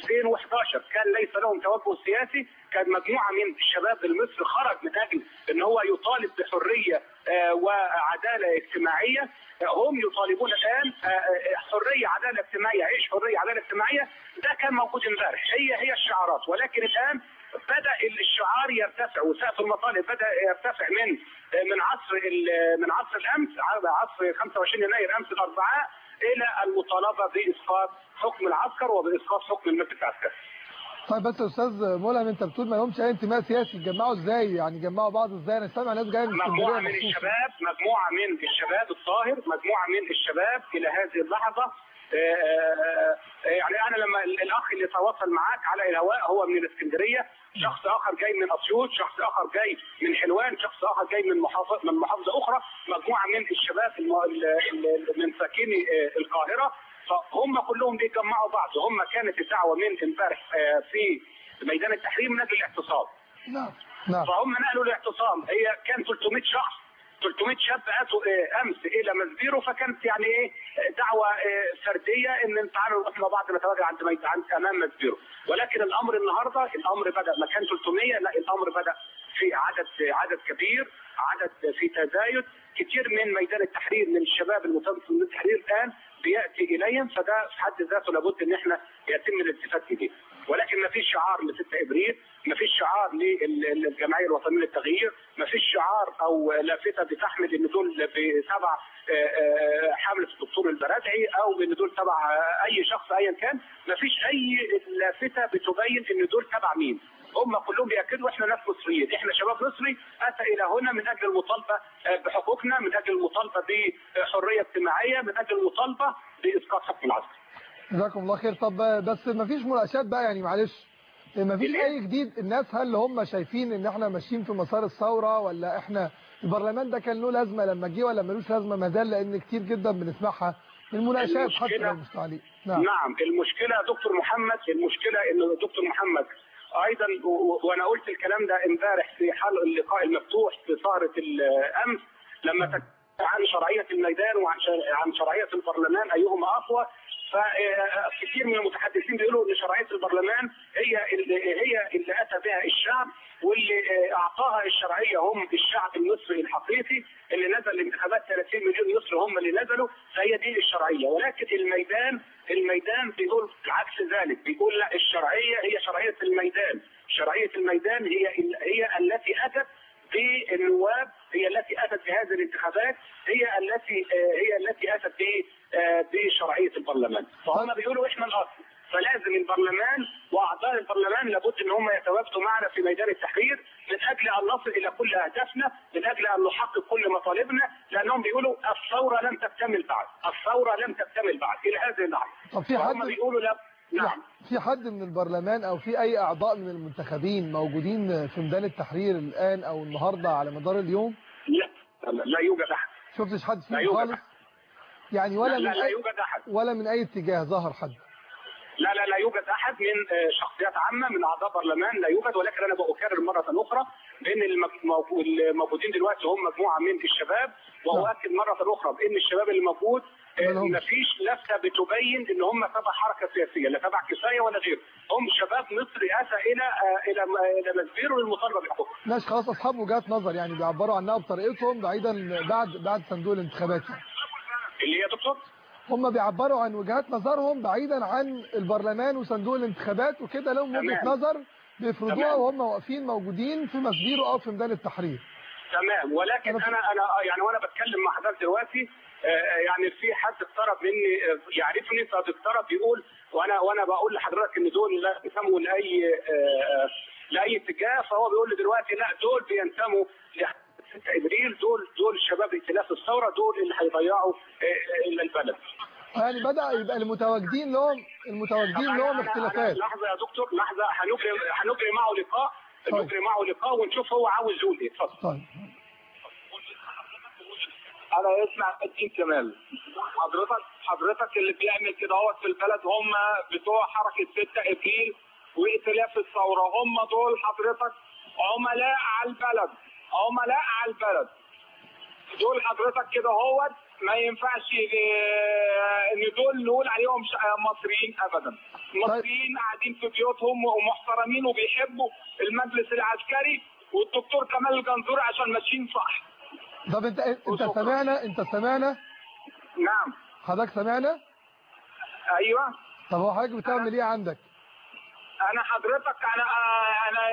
2011 كان ليس لهم توجه سياسي كان مجموعه من الشباب المصري خرج من اجل ان هو يطالب بحريه آه، وعداله اجتماعيه آه، هم يطالبون الان آه، آه، حريه عداله اجتماعيه عيش حريه عداله اجتماعيه ده كان موجود امبارح هي هي الشعارات ولكن الان بدا الشعار يرتفع وسقف المطالب بدا يرتفع من من عصر ال- من عصر الامس عصر 25 يناير امس الاربعاء الى المطالبه باسقاط حكم العسكر وباسقاط حكم المجلس العسكري. طيب بس يا استاذ ملهم انت بتقول ما لهمش اي انتماء سياسي يتجمعوا ازاي يعني يجمعوا بعض ازاي انا سامع ناس جايه من مجموعه اسكندريه من مخصوص. الشباب مجموعه من الشباب الطاهر مجموعه من الشباب الى هذه اللحظه آه، آه، آه، يعني انا لما ال- الاخ اللي تواصل معاك على الهواء هو من الاسكندريه شخص اخر جاي من اسيوط شخص اخر جاي من حلوان شخص اخر جاي من محافظه من محافظه اخرى مجموعه من الشباب الم- ال- ال- من ساكني آه، القاهره فهم كلهم بيجمعوا بعض هم كانت الدعوه من امبارح آه، في ميدان التحرير من اجل الاعتصام نعم نعم فهم نقلوا الاعتصام هي كان 300 شخص 300 شاب اتوا آه، امس الى مسبيرو فكانت يعني ايه آه، دعوه آه، فرديه ان تعالوا نروح مع بعض نتواجد عند ميت عند امام مسبيرو ولكن الامر النهارده الامر بدا ما كان 300 لا الامر بدا في عدد عدد كبير عدد في تزايد كتير من ميدان التحرير من الشباب المتواجد في ميدان التحرير الان بياتي اليهم فده في حد ذاته لابد ان احنا يتم الالتفات اليه ولكن ما فيش شعار ل 6 ابريل ما فيش شعار للجمعيه الوطنيه للتغيير ما فيش شعار او لافته بتحمل ان دول بتبع آه، آه، حمله الدكتور البرادعي او ان دول تبع آه، اي شخص ايا كان ما فيش اي لافته بتبين ان دول تبع مين هم كلهم بياكدوا احنا ناس مصريين احنا شباب مصري اتى الى هنا من اجل المطالبه آه، بحقوقنا من اجل المطالبه بحريه اجتماعيه من اجل المطالبه باسقاط حكم العسكر جزاكم الله خير طب بس ما فيش مناقشات بقى يعني معلش ما فيش اي جديد الناس هل هم شايفين ان احنا ماشيين في مسار الثوره ولا احنا البرلمان ده كان له لازمه لما جه ولا ملوش لازمه ما زال لان كتير جدا بنسمعها من المناقشات حتى المشكلة- لو مش تعليق نعم نعم المشكله يا دكتور محمد المشكله ان دكتور محمد ايضا و- و- وانا قلت الكلام ده امبارح في حلقه اللقاء المفتوح في سهره الامس لما تكلمت عن شرعيه الميدان وعن شر- عن شرعيه البرلمان ايهما اقوى فكثير من المتحدثين بيقولوا ان شرعيه البرلمان هي اللي هي اللي اتى بها الشعب واللي اعطاها الشرعيه هم الشعب المصري الحقيقي اللي نزل الانتخابات 30 مليون مصري هم اللي نزلوا فهي دي الشرعيه ولكن الميدان الميدان بيقول عكس ذلك بيقول لا الشرعيه هي شرعيه الميدان شرعيه الميدان هي هي التي اتت بالنواب هي التي اتت بهذه الانتخابات هي التي آه، هي التي اتت ب- آه، بشرعيه البرلمان فهم بيقولوا احنا الاصل فلازم البرلمان واعضاء البرلمان لابد ان هم يتواجدوا معنا في ميدان التحرير من اجل ان نصل الى كل اهدافنا من اجل ان نحقق كل مطالبنا لانهم بيقولوا الثوره لم تكتمل بعد الثوره لم تكتمل بعد الى هذه اللحظه طب في فهم حد بيقولوا لا نعم في حد من البرلمان او في اي اعضاء من المنتخبين موجودين في ميدان التحرير الان او النهارده على مدار اليوم لا لا يوجد احد شفتش حد لا فيهم يوجد خالص أحد. يعني ولا لا, لا, من لا أي يوجد احد ولا من اي اتجاه ظهر حد لا لا لا يوجد احد من آه، شخصيات عامه من اعضاء برلمان لا يوجد ولكن انا بكرر مره اخرى بان المك- موجو- الموجودين دلوقتي هم مجموعه من الشباب واؤكد مره اخرى بان الشباب اللي موجود ما لهمش. ما فيش لفته بتبين ان هم تبع حركه سياسيه لا تبع كفايه ولا غيره هم شباب مصر اتى الى آه، الى الى مسبيرو للمطالبه بالحكم ماشي خلاص اصحاب وجهات نظر يعني بيعبروا عنها بطريقتهم بعيدا بعد بعد صندوق الانتخابات يعني. اللي هي يا دكتور هم بيعبروا عن وجهات نظرهم بعيدا عن البرلمان وصندوق الانتخابات وكده لهم وجهة تمام. نظر بيفرضوها تمام. وهم واقفين موجودين في مسبيرو او في ميدان التحرير تمام ولكن أنا- انا انا يعني وانا بتكلم مع حضرتك دلوقتي آه، يعني في حد اقترب مني آه، يعرفني فبيقترب بيقول وانا وانا بقول لحضرتك ان دول لا ينتموا لاي آه، لاي اتجاه فهو بيقول لي دلوقتي لا دول بينتموا ل 6 ابريل دول دول شباب ائتلاف الثوره دول اللي هيضيعوا آه، آه، البلد يعني بدأ يبقى المتواجدين لهم المتواجدين طب لهم أنا- أنا- اختلافات أنا- لحظه يا دكتور لحظه هنجري هنجري معه لقاء طيب. نجري معه لقاء ونشوف هو عاوز يقول ايه اتفضل طيب انا اسمع الدين كمال حضرتك حضرتك اللي بيعمل كده هو في البلد هم بتوع حركه 6 ابريل وائتلاف الثوره هم دول حضرتك عملاء على البلد عملاء على البلد دول حضرتك كده هو ما ينفعش ي- ان دول نقول عليهم ش- مصريين ابدا المصريين قاعدين في بيوتهم ومحترمين وبيحبوا المجلس العسكري والدكتور كمال الجنزوري عشان ماشيين صح طب انت انت سمعنا انت سمعنا نعم حضرتك سمعنا ايوه طب هو حضرتك بتعمل ايه عندك انا حضرتك انا انا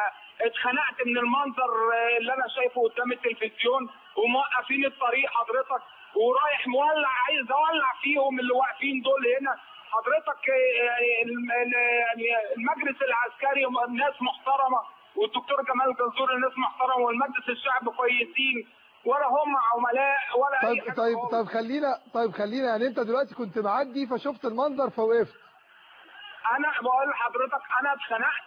اتخنقت من المنظر اللي انا شايفه قدام التلفزيون وموقفين الطريق حضرتك ورايح مولع عايز اولع فيهم اللي واقفين دول هنا حضرتك الم- ال- المجلس العسكري ناس محترمه والدكتور جمال جنزور ناس محترمه والمجلس الشعب كويسين ولا هم عملاء ولا اي طيب حاجه طيب خالص. طيب خلينا طيب خلينا يعني انت دلوقتي كنت معدي فشفت المنظر فوقفت انا بقول لحضرتك انا اتخنقت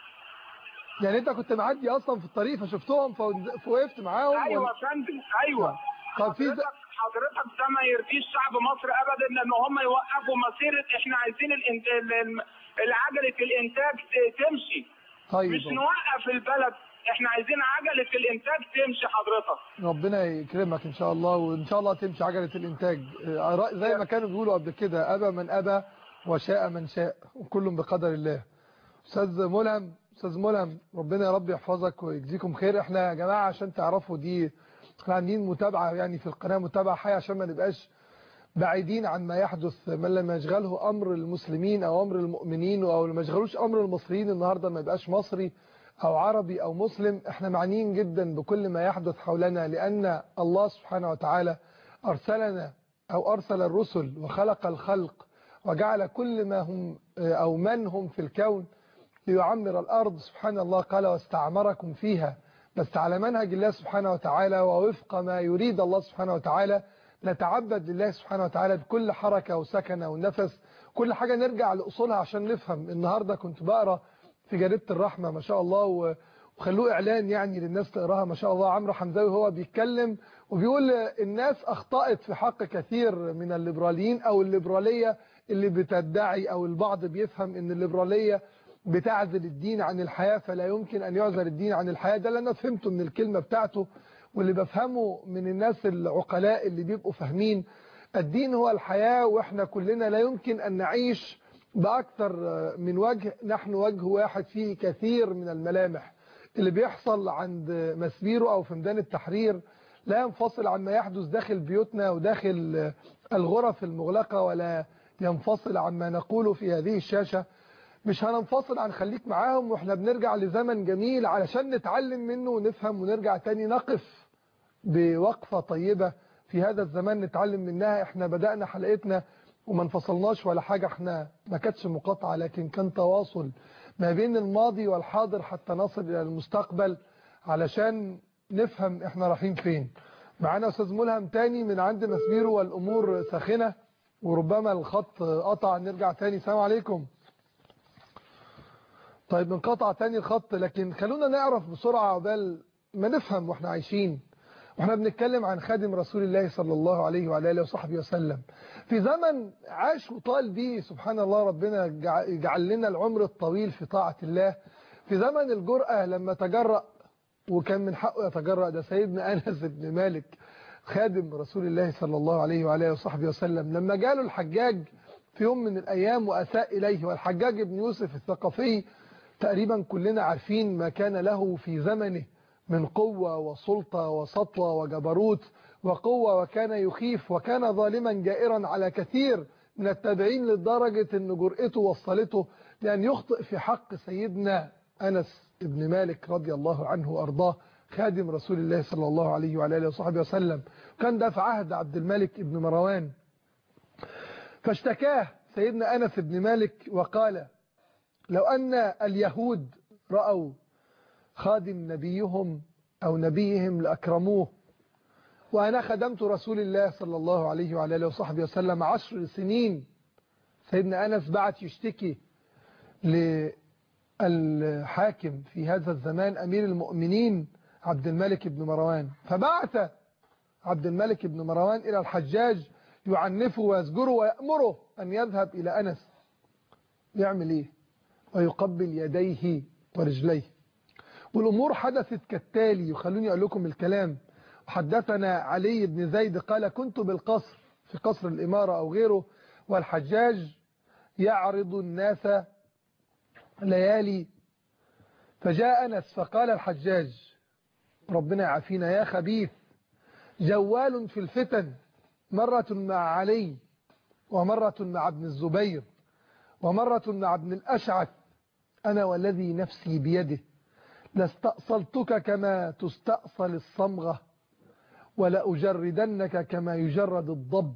يعني انت كنت معدي اصلا في الطريق فشفتهم فو- فوقفت معاهم ايوه ولا- يا فندم ايوه طب في ز- حضرتك حضرتك ده ما يرضيش شعب مصر ابدا ان هم يوقفوا مسيره احنا عايزين الانت... ال- العجله الانتاج ت- تمشي طيب مش نوقف البلد احنا عايزين عجله الانتاج تمشي حضرتك ربنا يكرمك ان شاء الله وان شاء الله تمشي عجله الانتاج آه، آراء زي ما كانوا بيقولوا قبل كده ابى من ابى وشاء من شاء وكل بقدر الله استاذ ملهم استاذ ملهم ربنا يا رب يحفظك ويجزيكم خير احنا يا جماعه عشان تعرفوا دي احنا عاملين متابعه يعني في القناه متابعه حيه عشان ما نبقاش بعيدين عن ما يحدث من لم يشغله امر المسلمين او امر المؤمنين او ما يشغلوش امر المصريين النهارده ما يبقاش مصري او عربي او مسلم احنا معنيين جدا بكل ما يحدث حولنا لان الله سبحانه وتعالى ارسلنا او ارسل الرسل وخلق الخلق وجعل كل ما هم او من هم في الكون ليعمر الارض سبحان الله قال واستعمركم فيها بس على منهج الله سبحانه وتعالى ووفق ما يريد الله سبحانه وتعالى نتعبد لله سبحانه وتعالى بكل حركة وسكنة ونفس كل حاجة نرجع لأصولها عشان نفهم النهاردة كنت بقرأ في جريدة الرحمة ما شاء الله و- وخلوه إعلان يعني للناس تقراها ما شاء الله عمرو حمزاوي هو بيتكلم وبيقول الناس أخطأت في حق كثير من الليبراليين أو الليبرالية اللي بتدعي أو البعض بيفهم إن الليبرالية بتعزل الدين عن الحياة فلا يمكن أن يعزل الدين عن الحياة ده اللي أنا فهمته من الكلمة بتاعته واللي بفهمه من الناس العقلاء اللي بيبقوا فاهمين الدين هو الحياة وإحنا كلنا لا يمكن أن نعيش بأكثر من وجه نحن وجه واحد فيه كثير من الملامح اللي بيحصل عند مسبيرو أو في ميدان التحرير لا ينفصل عما يحدث داخل بيوتنا وداخل الغرف المغلقة ولا ينفصل عما نقوله في هذه الشاشة مش هننفصل عن خليك معاهم واحنا بنرجع لزمن جميل علشان نتعلم منه ونفهم ونرجع تاني نقف بوقفة طيبة في هذا الزمان نتعلم منها احنا بدأنا حلقتنا وما انفصلناش ولا حاجة احنا ما كانتش مقاطعة لكن كان تواصل ما بين الماضي والحاضر حتى نصل إلى المستقبل علشان نفهم احنا رايحين فين معانا أستاذ ملهم تاني من عند مسبيرو والأمور ساخنة وربما الخط قطع نرجع تاني السلام عليكم طيب انقطع تاني الخط لكن خلونا نعرف بسرعة عقبال ما نفهم واحنا عايشين واحنا بنتكلم عن خادم رسول الله صلى الله عليه وعلى اله وصحبه وسلم في زمن عاش وطال بيه سبحان الله ربنا جع- جعل لنا العمر الطويل في طاعة الله في زمن الجرأة لما تجرأ وكان من حقه يتجرأ ده سيدنا أنس بن مالك خادم رسول الله صلى الله عليه وعلى اله وصحبه وسلم لما جاله الحجاج في يوم من الأيام وأساء إليه والحجاج بن يوسف الثقفي تقريبا كلنا عارفين ما كان له في زمنه من قوة وسلطة وسطوة وجبروت وقوة وكان يخيف وكان ظالما جائرا على كثير من التابعين لدرجة أن جرأته وصلته لأن يخطئ في حق سيدنا أنس بن مالك رضي الله عنه وأرضاه خادم رسول الله صلى الله عليه وعلى آله وصحبه وسلم كان ده في عهد عبد الملك بن مروان فاشتكاه سيدنا أنس بن مالك وقال لو أن اليهود رأوا خادم نبيهم أو نبيهم لأكرموه وأنا خدمت رسول الله صلى الله عليه وعلى آله وصحبه وسلم عشر سنين سيدنا أنس بعت يشتكي للحاكم في هذا الزمان أمير المؤمنين عبد الملك بن مروان فبعث عبد الملك بن مروان إلى الحجاج يعنفه ويزجره ويأمره أن يذهب إلى أنس يعمل إيه ويقبل يديه ورجليه والأمور حدثت كالتالي يخلوني أقول لكم الكلام حدثنا علي بن زيد قال كنت بالقصر في قصر الإمارة أو غيره والحجاج يعرض الناس ليالي فجاء أنس فقال الحجاج ربنا يعافينا يا خبيث جوال في الفتن مرة مع علي ومرة مع ابن الزبير ومرة مع ابن الأشعث أنا والذي نفسي بيده لاستأصلتك كما تستأصل الصمغة ولأجردنك كما يجرد الضب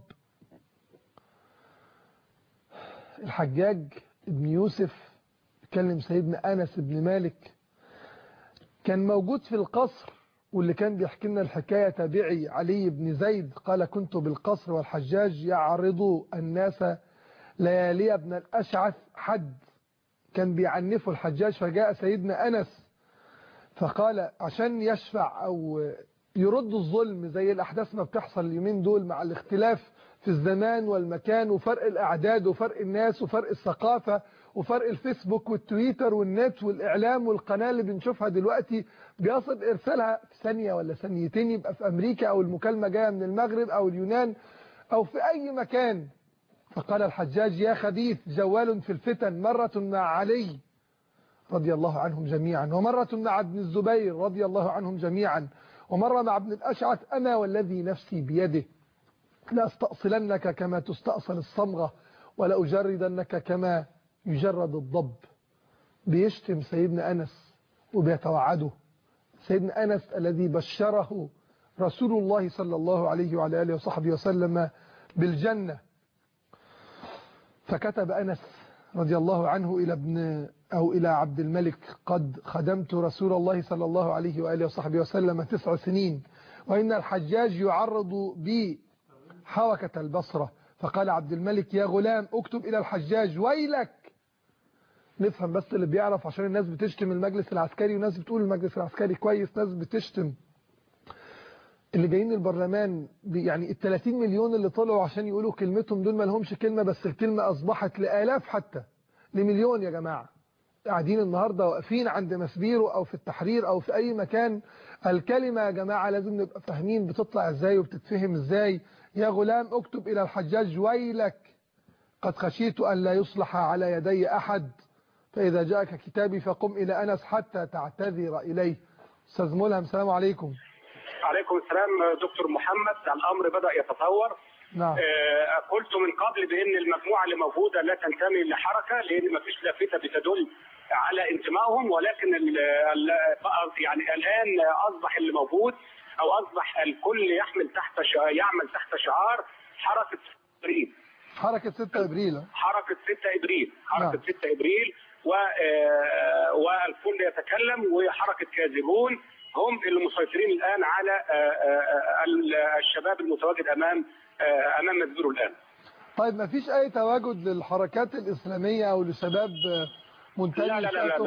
الحجاج ابن يوسف كلم سيدنا أنس بن مالك كان موجود في القصر واللي كان بيحكي لنا الحكاية تابعي علي بن زيد قال كنت بالقصر والحجاج يعرض الناس ليالي ابن الأشعث حد كان بيعنفه الحجاج فجاء سيدنا أنس فقال عشان يشفع أو يرد الظلم زي الأحداث ما بتحصل اليومين دول مع الاختلاف في الزمان والمكان وفرق الأعداد وفرق الناس وفرق الثقافة وفرق الفيسبوك والتويتر والنت والإعلام والقناة اللي بنشوفها دلوقتي بيصل إرسالها في ثانية ولا ثانيتين يبقى في أمريكا أو المكالمة جاية من المغرب أو اليونان أو في أي مكان فقال الحجاج يا خبيث جوال في الفتن مرة مع علي رضي الله عنهم جميعا ومرة مع ابن الزبير رضي الله عنهم جميعا ومرة مع ابن الأشعث أنا والذي نفسي بيده لأستأصلنك كما تستأصل الصمغة ولأجردنك كما يجرد الضب بيشتم سيدنا أنس وبيتوعده سيدنا أنس الذي بشره رسول الله صلى الله عليه وعلى آله وصحبه وسلم بالجنة فكتب أنس رضي الله عنه إلى ابن أو إلى عبد الملك قد خدمت رسول الله صلى الله عليه وآله وصحبه وسلم تسع سنين وإن الحجاج يعرض بي حركة البصرة فقال عبد الملك يا غلام اكتب إلى الحجاج ويلك نفهم بس اللي بيعرف عشان الناس بتشتم المجلس العسكري وناس بتقول المجلس العسكري كويس ناس بتشتم اللي جايين البرلمان يعني ال 30 مليون اللي طلعوا عشان يقولوا كلمتهم دول ما لهمش كلمة بس الكلمة أصبحت لآلاف حتى لمليون يا جماعة قاعدين النهاردة واقفين عند مسبيرو أو في التحرير أو في أي مكان الكلمة يا جماعة لازم نبقى فاهمين بتطلع إزاي وبتتفهم إزاي يا غلام اكتب إلى الحجاج ويلك قد خشيت أن لا يصلح على يدي أحد فإذا جاءك كتابي فقم إلى أنس حتى تعتذر إليه أستاذ ملهم السلام عليكم عليكم السلام دكتور محمد الامر بدا يتطور نعم آه، قلت من قبل بان المجموعه اللي موجوده لا تنتمي لحركه لان ما فيش لافته بتدل على انتمائهم ولكن ال ال يعني الان اصبح اللي موجود او اصبح الكل يحمل تحت شع- يعمل تحت شعار حركه ابريل حركة 6 إبريل حركه 6 ابريل حركه نعم. 6 ابريل و آه، والكل يتكلم وحركه كاذبون هم اللي مسيطرين الان على آه، آه، آه، الشباب المتواجد امام آه، امام مسبيرو الان طيب ما فيش أي تواجد للحركات الإسلامية أو لشباب منتمي لا لا لا لا لا, لا.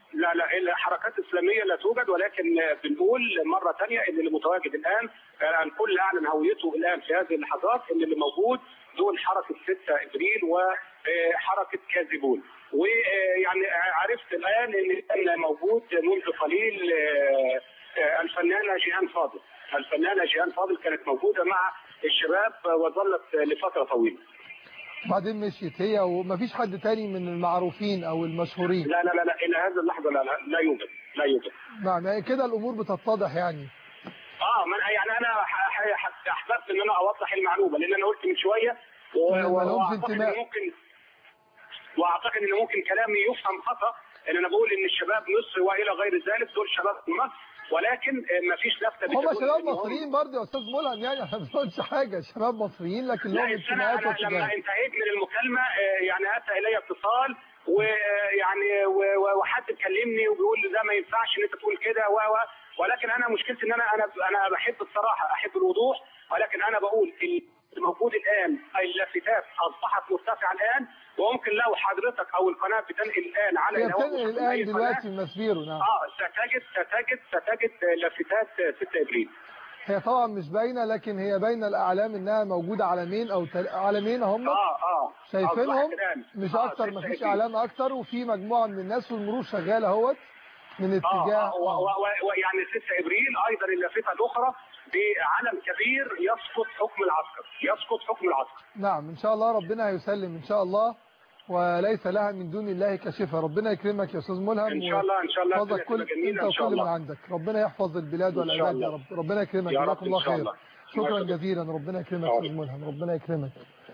لا لا الحركات الاسلاميه لا توجد ولكن بنقول مره ثانيه ان اللي متواجد الان آه، الكل اعلن هويته الان في هذه اللحظات ان اللي موجود دول حركه 6 ابريل وحركه كاذبون ويعني عرفت الان ان كان موجود منذ قليل آه، آه، الفنانه جيهان فاضل الفنانه جيهان فاضل كانت موجوده مع الشباب وظلت لفتره طويله بعدين مشيت هي ومفيش حد تاني من المعروفين او المشهورين لا لا لا لا الى هذه اللحظه لا لا لا يوجد لا يوجد معنى كده الامور بتتضح يعني اه من يعني انا ح- ح- ح- احببت ان انا اوضح المعلومه لان انا قلت من شويه و- ما و- لهمش واعتقد انتماء. ان ممكن واعتقد ان ممكن كلامي يفهم خطا ان انا بقول ان الشباب مصر والى غير ذلك دول شباب مصر ولكن ما فيش لفته هم بتقول شباب إن هم- مصريين برضه يا استاذ ملهم يعني احنا ما بنقولش حاجه شباب مصريين لكن لا لهم السنة انتماءات أنا لما واتجاهات انتهيت من المكالمة آه، يعني أتى إلي اتصال ويعني و- و- وحد كلمني وبيقول لي ده ما ينفعش إن أنت تقول كده و و ولكن أنا مشكلتي إن أنا أنا أنا بحب الصراحة أحب الوضوح ولكن أنا بقول الموجود الآن اللافتات أصبحت مرتفعة الآن وممكن لو حضرتك أو القناة بتنقل الآن على هي الهواء بتنقل وتشوف أي الان قناة، دلوقتي من مسبيرو نعم اه ستجد ستجد ستجد لافتات 6 ابريل هي طبعا مش باينه لكن هي باينه الاعلام انها موجوده علمين او تل... علمين هم اه اه شايفينهم أصبحت الآن. مش آه، اكتر 6 مفيش إبريل. اعلام اكتر وفي مجموعه من الناس والمرور شغاله اهوت من اتجاه اه ويعني 6 ابريل ايضا اللافته الاخرى بعلم كبير يسقط حكم العسكر يسقط حكم العسكر نعم ان شاء الله ربنا هيسلم ان شاء الله وليس لها من دون الله كاشفه ربنا يكرمك يا استاذ ملهم ان شاء الله ان شاء الله يحفظك الدنيا كل تبقى جميله انت ان شاء وكل من الله عندك ربنا يحفظ البلاد إن شاء والعباد يا الله. رب ربنا يكرمك يا رب جزاكم الله إن شاء خير الله. شكرا الله يخليك. جزيلا ربنا يكرمك يا آه. استاذ ملهم ربنا يكرمك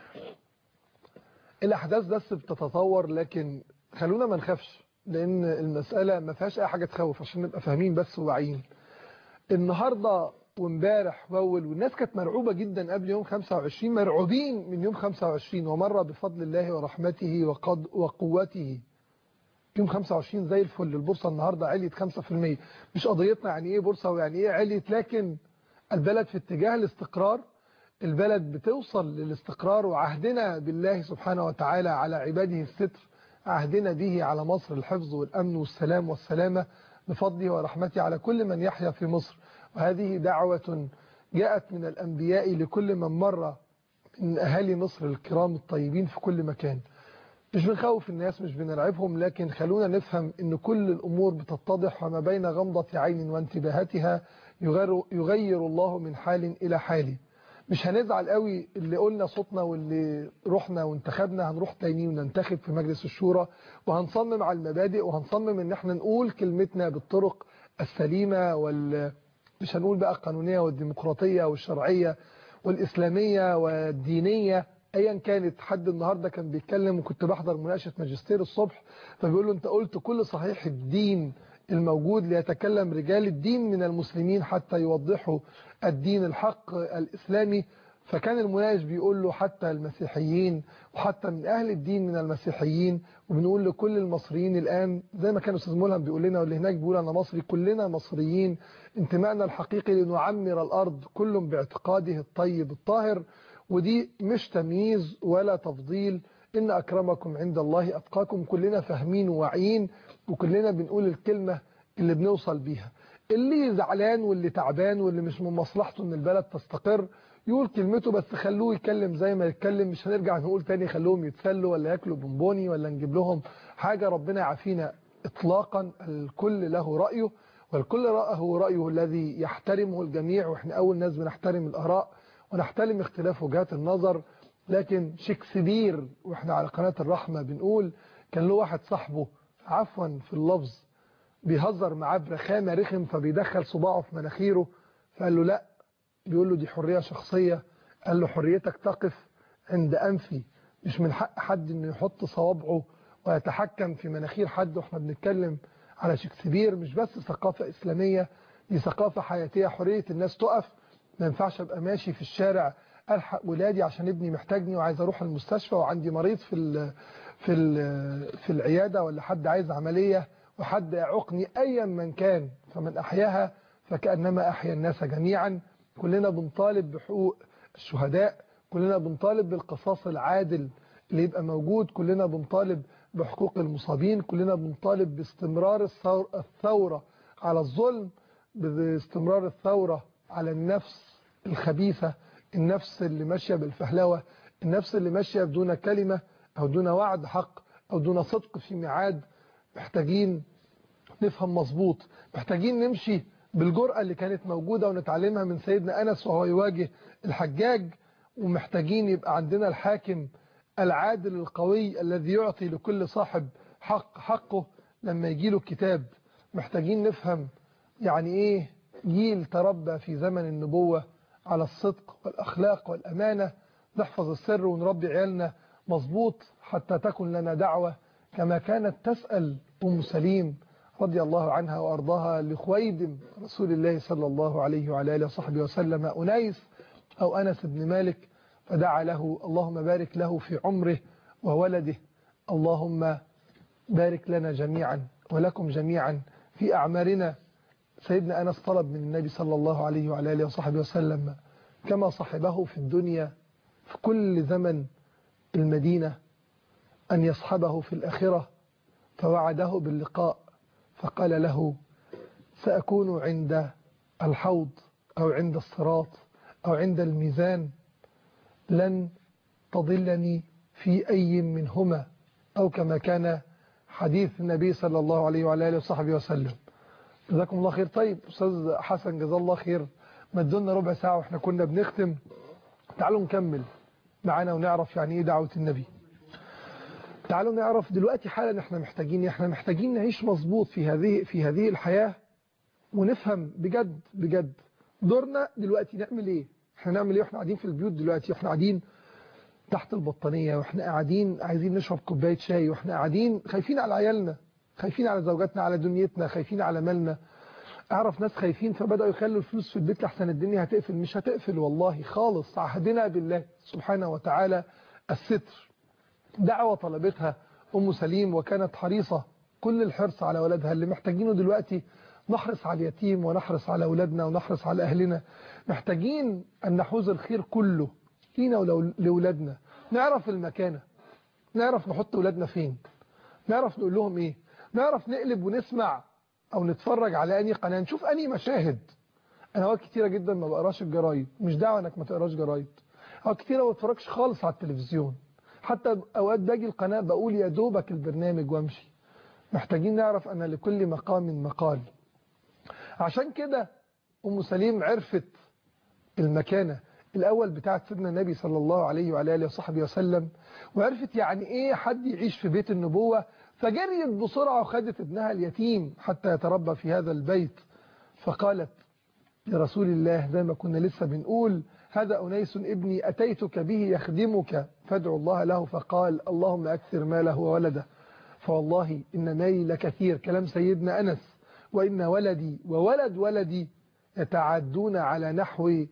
الاحداث بس بتتطور لكن خلونا ما نخافش لان المساله ما فيهاش اي حاجه تخوف عشان نبقى فاهمين بس وواعيين النهارده وامبارح واول والناس كانت مرعوبه جدا قبل يوم 25 مرعوبين من يوم 25 ومر بفضل الله ورحمته وقد وقوته يوم 25 زي الفل البورصه النهارده عليت 5% مش قضيتنا يعني ايه بورصه ويعني ايه عليت لكن البلد في اتجاه الاستقرار البلد بتوصل للاستقرار وعهدنا بالله سبحانه وتعالى على عباده الستر عهدنا به على مصر الحفظ والأمن والسلام والسلامة بفضله ورحمته على كل من يحيا في مصر وهذه دعوة جاءت من الأنبياء لكل من مر من أهالي مصر الكرام الطيبين في كل مكان مش بنخوف الناس مش بنرعبهم لكن خلونا نفهم ان كل الامور بتتضح وما بين غمضة عين وانتباهاتها يغير, يغير الله من حال الى حال مش هنزعل قوي اللي قلنا صوتنا واللي رحنا وانتخبنا هنروح تاني وننتخب في مجلس الشورى وهنصمم على المبادئ وهنصمم ان احنا نقول كلمتنا بالطرق السليمة وال مش هنقول بقى القانونية والديمقراطية والشرعية والإسلامية والدينية ايا كانت حد النهارده كان بيتكلم وكنت بحضر مناقشه ماجستير الصبح فبيقول له انت قلت كل صحيح الدين الموجود ليتكلم رجال الدين من المسلمين حتى يوضحوا الدين الحق الاسلامي فكان المناقش بيقول له حتى المسيحيين وحتى من اهل الدين من المسيحيين وبنقول لكل المصريين الان زي ما كان استاذ ملهم بيقول لنا واللي هناك بيقول انا مصري كلنا مصريين انتمائنا الحقيقي لنعمر الارض كل باعتقاده الطيب الطاهر ودي مش تمييز ولا تفضيل إن أكرمكم عند الله أتقاكم كلنا فاهمين وواعيين وكلنا بنقول الكلمة اللي بنوصل بيها اللي زعلان واللي تعبان واللي مش من مصلحته ان البلد تستقر يقول كلمته بس خلوه يتكلم زي ما يتكلم مش هنرجع نقول تاني خلوهم يتسلوا ولا ياكلوا بونبوني ولا نجيب لهم حاجة ربنا يعافينا اطلاقا الكل له رأيه والكل له رأيه الذي يحترمه الجميع واحنا اول ناس بنحترم الآراء ونحترم اختلاف وجهات النظر لكن شكسبير واحنا على قناة الرحمة بنقول كان له واحد صاحبه عفوا في اللفظ بيهزر معاه برخامة رخم فبيدخل صباعه في مناخيره فقال له لا بيقول له دي حرية شخصية قال له حريتك تقف عند أنفي مش من حق حد انه يحط صوابعه ويتحكم في مناخير حد واحنا بنتكلم على شكسبير مش بس ثقافة إسلامية دي ثقافة حياتية حرية الناس تقف ما ينفعش ابقى ماشي في الشارع الحق ولادي عشان ابني محتاجني وعايز اروح المستشفى وعندي مريض في ال في ال في العياده ولا حد عايز عمليه وحد يعوقني ايا من كان فمن احياها فكانما احيا الناس جميعا كلنا بنطالب بحقوق الشهداء كلنا بنطالب بالقصاص العادل اللي يبقى موجود كلنا بنطالب بحقوق المصابين كلنا بنطالب باستمرار الثور- الثورة على الظلم باستمرار الثورة على النفس الخبيثة النفس اللي ماشية بالفهلوة النفس اللي ماشية بدون كلمة أو دون وعد حق أو دون صدق في ميعاد محتاجين نفهم مظبوط محتاجين نمشي بالجرأة اللي كانت موجودة ونتعلمها من سيدنا أنس وهو يواجه الحجاج ومحتاجين يبقى عندنا الحاكم العادل القوي الذي يعطي لكل صاحب حق حقه لما يجي له الكتاب محتاجين نفهم يعني ايه جيل تربى في زمن النبوة على الصدق والأخلاق والأمانة نحفظ السر ونربي عيالنا مظبوط حتى تكن لنا دعوة كما كانت تسأل أم سليم رضي الله عنها وأرضاها لخويدم رسول الله صلى الله عليه وعلى آله وصحبه وسلم أنيس أو أنس بن مالك فدعا له اللهم بارك له في عمره وولده اللهم بارك لنا جميعا ولكم جميعا في أعمارنا سيدنا أنس طلب من النبي صلى الله عليه وعلى آله وصحبه وسلم كما صحبه في الدنيا في كل زمن المدينة أن يصحبه في الآخرة فوعده باللقاء فقال له سأكون عند الحوض أو عند الصراط أو عند الميزان لن تضلني في أي منهما أو كما كان حديث النبي صلى الله عليه وعلى آله وصحبه وسلم جزاكم الله خير طيب أستاذ حسن جزا الله خير مدونا ربع ساعة وإحنا كنا بنختم تعالوا نكمل معانا ونعرف يعني إيه دعوة النبي تعالوا نعرف دلوقتي حالا احنا محتاجين احنا محتاجين نعيش مظبوط في هذه في هذه الحياة ونفهم بجد بجد دورنا دلوقتي نعمل ايه احنا نعمل ايه واحنا قاعدين في البيوت دلوقتي واحنا قاعدين تحت البطانية واحنا قاعدين عايزين نشرب كوباية شاي واحنا قاعدين خايفين على عيالنا خايفين على زوجاتنا على دنيتنا خايفين على مالنا اعرف ناس خايفين فبدأوا يخلوا الفلوس في البيت لحسن الدنيا هتقفل مش هتقفل والله خالص عهدنا بالله سبحانه وتعالى الستر دعوة طلبتها أم سليم وكانت حريصة كل الحرص على ولدها اللي محتاجينه دلوقتي نحرص على اليتيم ونحرص على أولادنا ونحرص على أهلنا محتاجين أن نحوز الخير كله لينا ولأولادنا نعرف المكانة نعرف نحط أولادنا فين نعرف نقول لهم إيه نعرف نقلب ونسمع أو نتفرج على أني قناة نشوف أني مشاهد أنا أوقات كتيرة جدا ما بقراش الجرايد مش دعوة أنك ما تقراش جرايد أوقات كتيرة ما بتفرجش خالص على التلفزيون حتى أوقات باجي القناة بقول يا دوبك البرنامج وامشي محتاجين نعرف أن لكل مقام مقال عشان كده أم سليم عرفت المكانة الأول بتاعت سيدنا النبي صلى الله عليه وعلى آله وصحبه وسلم وعرفت يعني إيه حد يعيش في بيت النبوة فجريت بسرعة وخدت ابنها اليتيم حتى يتربى في هذا البيت فقالت لرسول الله زي ما كنا لسه بنقول هذا أنيس ابني أتيتك به يخدمك فادعو الله له فقال اللهم أكثر ماله وولده فوالله إن مالي لكثير كلام سيدنا أنس وإن ولدي وولد ولدي يتعدون على نحو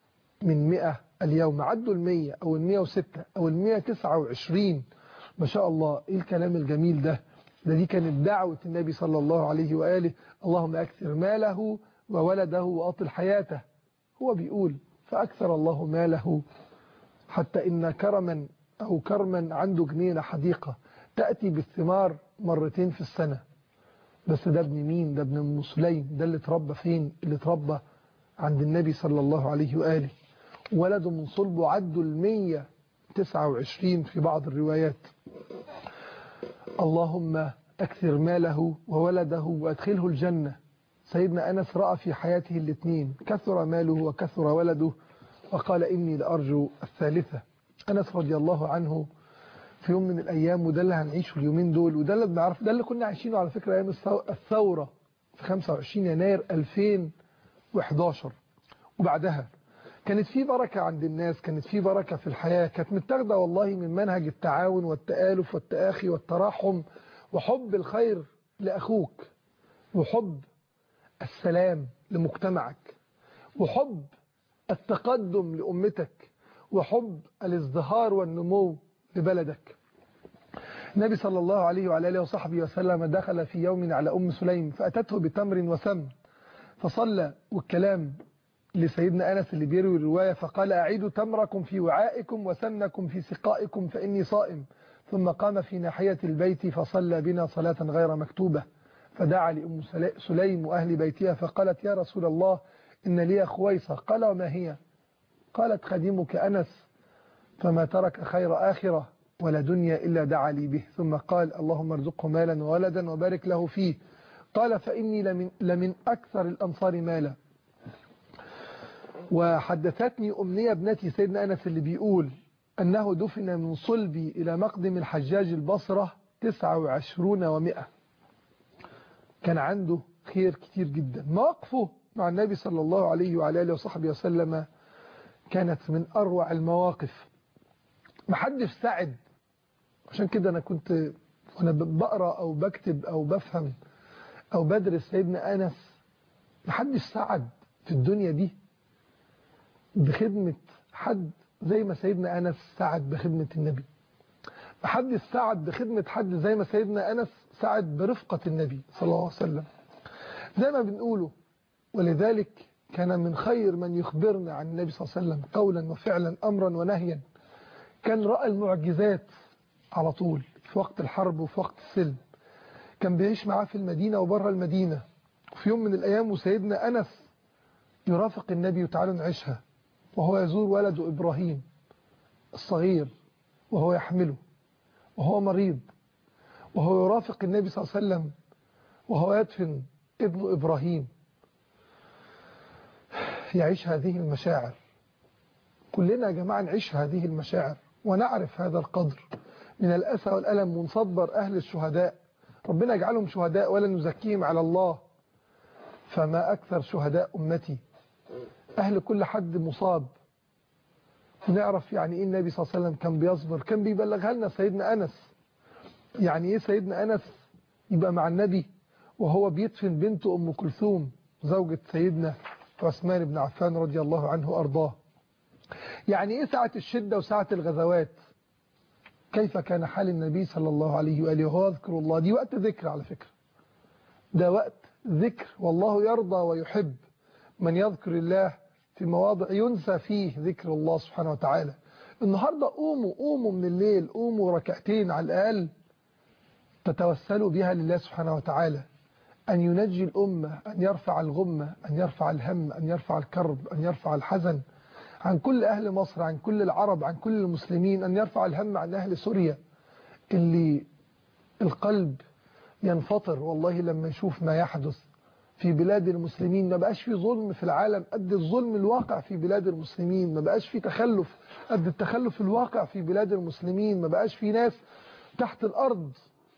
من مئة اليوم عدوا المية أو المية وستة أو المية تسعة وعشرين ما شاء الله إيه الكلام الجميل ده ده دي كانت دعوة النبي صلى الله عليه وآله اللهم أكثر ماله وولده وأطل حياته هو بيقول فأكثر الله ماله حتى إن كرما أو كرما عنده جنينة حديقة تأتي بالثمار مرتين في السنة بس ده ابن مين ده ابن ام سليم ده اللي اتربى فين اللي اتربى عند النبي صلى الله عليه وآله ولده من صلبه عدوا المية تسعة وعشرين في بعض الروايات اللهم أكثر ماله وولده وأدخله الجنة سيدنا أنس رأى في حياته الاثنين كثر ماله وكثر ولده وقال إني لأرجو الثالثة أنس رضي الله عنه في يوم من الأيام وده اللي هنعيشه اليومين دول وده اللي بنعرف ده اللي كنا عايشينه على فكرة أيام الثورة في 25 يناير 2011 وبعدها كانت في بركة عند الناس كانت في بركة في الحياة كانت متاخده والله من منهج التعاون والتآلف والتآخي والتراحم وحب الخير لأخوك وحب السلام لمجتمعك وحب التقدم لأمتك وحب الازدهار والنمو لبلدك النبي صلى الله عليه وعلى اله وصحبه وسلم دخل في يوم على أم سليم فأتته بتمر وسم فصلى والكلام لسيدنا أنس اللي بيروي الرواية فقال أعيدوا تمركم في وعائكم وسمنكم في سقائكم فإني صائم ثم قام في ناحية البيت فصلى بنا صلاة غير مكتوبة فدعا لأم سليم وأهل بيتها فقالت يا رسول الله إن لي خويصة قال وما هي قالت خديمك أنس فما ترك خير آخرة ولا دنيا إلا دعا لي به ثم قال اللهم ارزقه مالا وولدا وبارك له فيه قال فإني لمن, لمن أكثر الأنصار مالا وحدثتني أمنية ابنتي سيدنا أنس اللي بيقول أنه دفن من صلبي إلى مقدم الحجاج البصرة 29 ومئة كان عنده خير كتير جدا مواقفه مع النبي صلى الله عليه وعلى آله وصحبه وسلم كانت من أروع المواقف محدش سعد عشان كده أنا كنت وأنا بقرأ أو بكتب أو بفهم أو بدرس سيدنا أنس محدش سعد في الدنيا دي بخدمة حد زي ما سيدنا أنس سعد بخدمة النبي محدش سعد بخدمة حد زي ما سيدنا أنس سعد برفقة النبي صلى الله عليه وسلم زي ما بنقوله ولذلك كان من خير من يخبرنا عن النبي صلى الله عليه وسلم قولا وفعلا أمرا ونهيا كان رأى المعجزات على طول في وقت الحرب وفي وقت السلم كان بيعيش معاه في المدينة وبره المدينة وفي يوم من الأيام وسيدنا أنس يرافق النبي وتعالوا نعيشها وهو يزور ولده إبراهيم الصغير وهو يحمله وهو مريض وهو يرافق النبي صلى الله عليه وسلم وهو يدفن ابن إبراهيم يعيش هذه المشاعر كلنا يا جماعة نعيش هذه المشاعر ونعرف هذا القدر من الأسى والألم ونصبر أهل الشهداء ربنا يجعلهم شهداء ولا نزكيهم على الله فما أكثر شهداء أمتي أهل كل حد مصاب ونعرف يعني إيه النبي صلى الله عليه وسلم كان بيصبر كان بيبلغها لنا سيدنا أنس يعني إيه سيدنا أنس يبقى مع النبي وهو بيدفن بنته أم كلثوم زوجة سيدنا عثمان بن عفان رضي الله عنه وأرضاه يعني إيه ساعة الشدة وساعة الغزوات كيف كان حال النبي صلى الله عليه وآله وهو يذكر الله دي وقت ذكر على فكرة ده وقت ذكر والله يرضى ويحب من يذكر الله في مواضع ينسى فيه ذكر الله سبحانه وتعالى النهاردة قوموا قوموا من الليل قوموا ركعتين على الأقل تتوسلوا بها لله سبحانه وتعالى أن ينجي الأمة أن يرفع الغمة أن يرفع الهم أن يرفع الكرب أن يرفع الحزن عن كل أهل مصر عن كل العرب عن كل المسلمين أن يرفع الهم عن أهل سوريا اللي القلب ينفطر والله لما يشوف ما يحدث في بلاد المسلمين ما بقاش في ظلم في العالم قد الظلم الواقع في بلاد المسلمين ما بقاش في تخلف قد التخلف الواقع في بلاد المسلمين ما بقاش في ناس تحت الأرض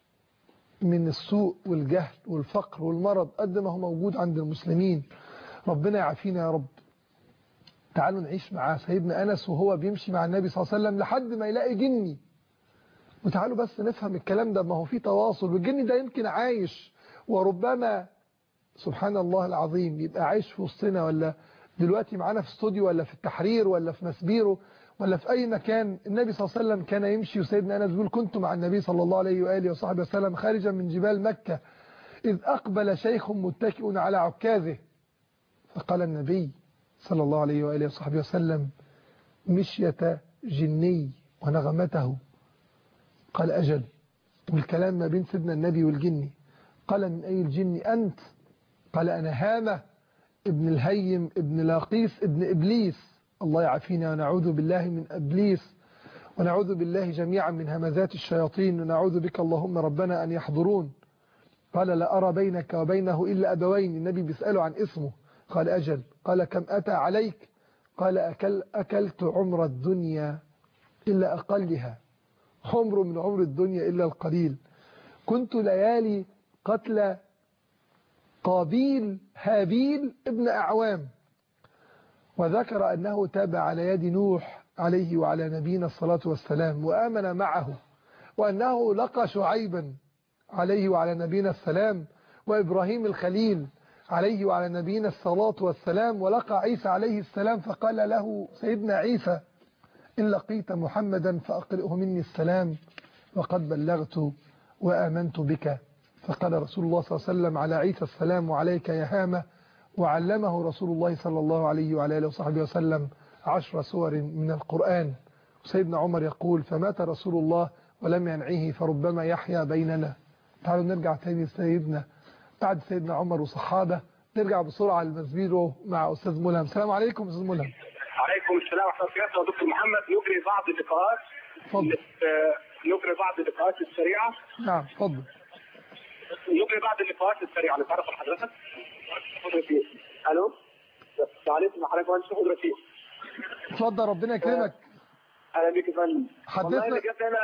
من السوء والجهل والفقر والمرض قد ما هو موجود عند المسلمين ربنا يعافينا يا رب تعالوا نعيش مع سيدنا أنس وهو بيمشي مع النبي صلى الله عليه وسلم لحد ما يلاقي جني وتعالوا بس نفهم الكلام ده ما هو في تواصل والجني ده يمكن عايش وربما سبحان الله العظيم يبقى عايش في وسطنا ولا دلوقتي معانا في استوديو ولا في التحرير ولا في مسبيرو ولا في أي مكان النبي صلى الله عليه وسلم كان يمشي وسيدنا أنس بيقول كنت مع النبي صلى الله عليه وآله وصحبه وسلم خارجا من جبال مكة إذ أقبل شيخ متكئ على عكازه فقال النبي صلى الله عليه وآله وصحبه وسلم مشية جني ونغمته قال أجل والكلام ما بين سيدنا النبي والجني قال من أي الجن أنت قال أنا هامة ابن الهيم ابن لاقيس ابن إبليس الله يعافينا ونعوذ بالله من إبليس ونعوذ بالله جميعا من همزات الشياطين ونعوذ بك اللهم ربنا أن يحضرون قال لا أرى بينك وبينه إلا أبوين النبي بيسأله عن اسمه قال أجل قال كم أتى عليك قال أكل أكلت عمر الدنيا إلا أقلها عمر من عمر الدنيا إلا القليل كنت ليالي قتل قابيل هابيل ابن أعوام وذكر أنه تاب على يد نوح عليه وعلى نبينا الصلاة والسلام وآمن معه وأنه لقى شعيبا عليه وعلى نبينا السلام وإبراهيم الخليل عليه وعلى نبينا الصلاة والسلام ولقى عيسى عليه السلام فقال له سيدنا عيسى إن لقيت محمدا فأقرئه مني السلام وقد بلغت وآمنت بك فقال رسول الله صلى الله عليه وسلم على عيسى السلام عليك يا هامة وعلمه رسول الله صلى الله عليه وعلى آله وصحبه وسلم عشر سور من القرآن سيدنا عمر يقول فمات رسول الله ولم ينعه فربما يحيا بيننا تعالوا نرجع تاني سيدنا بعد سيدنا عمر وصحابة نرجع بسرعة للمسبيرو مع أستاذ ملهم السلام عليكم أستاذ ملهم عليكم السلام ورحمه الله وبركاته دكتور محمد نجري بعض اللقاءات اتفضل آه، نجري بعض اللقاءات السريعه نعم اتفضل نجري بعض اللقاءات السريعه نتعرف على حضرتك خد رفيق الو السلام عليكم حضرتك مهندس خد رفيق اتفضل ربنا يكرمك اهلا بيك يا فندم والله اللي حدثنا جت هنا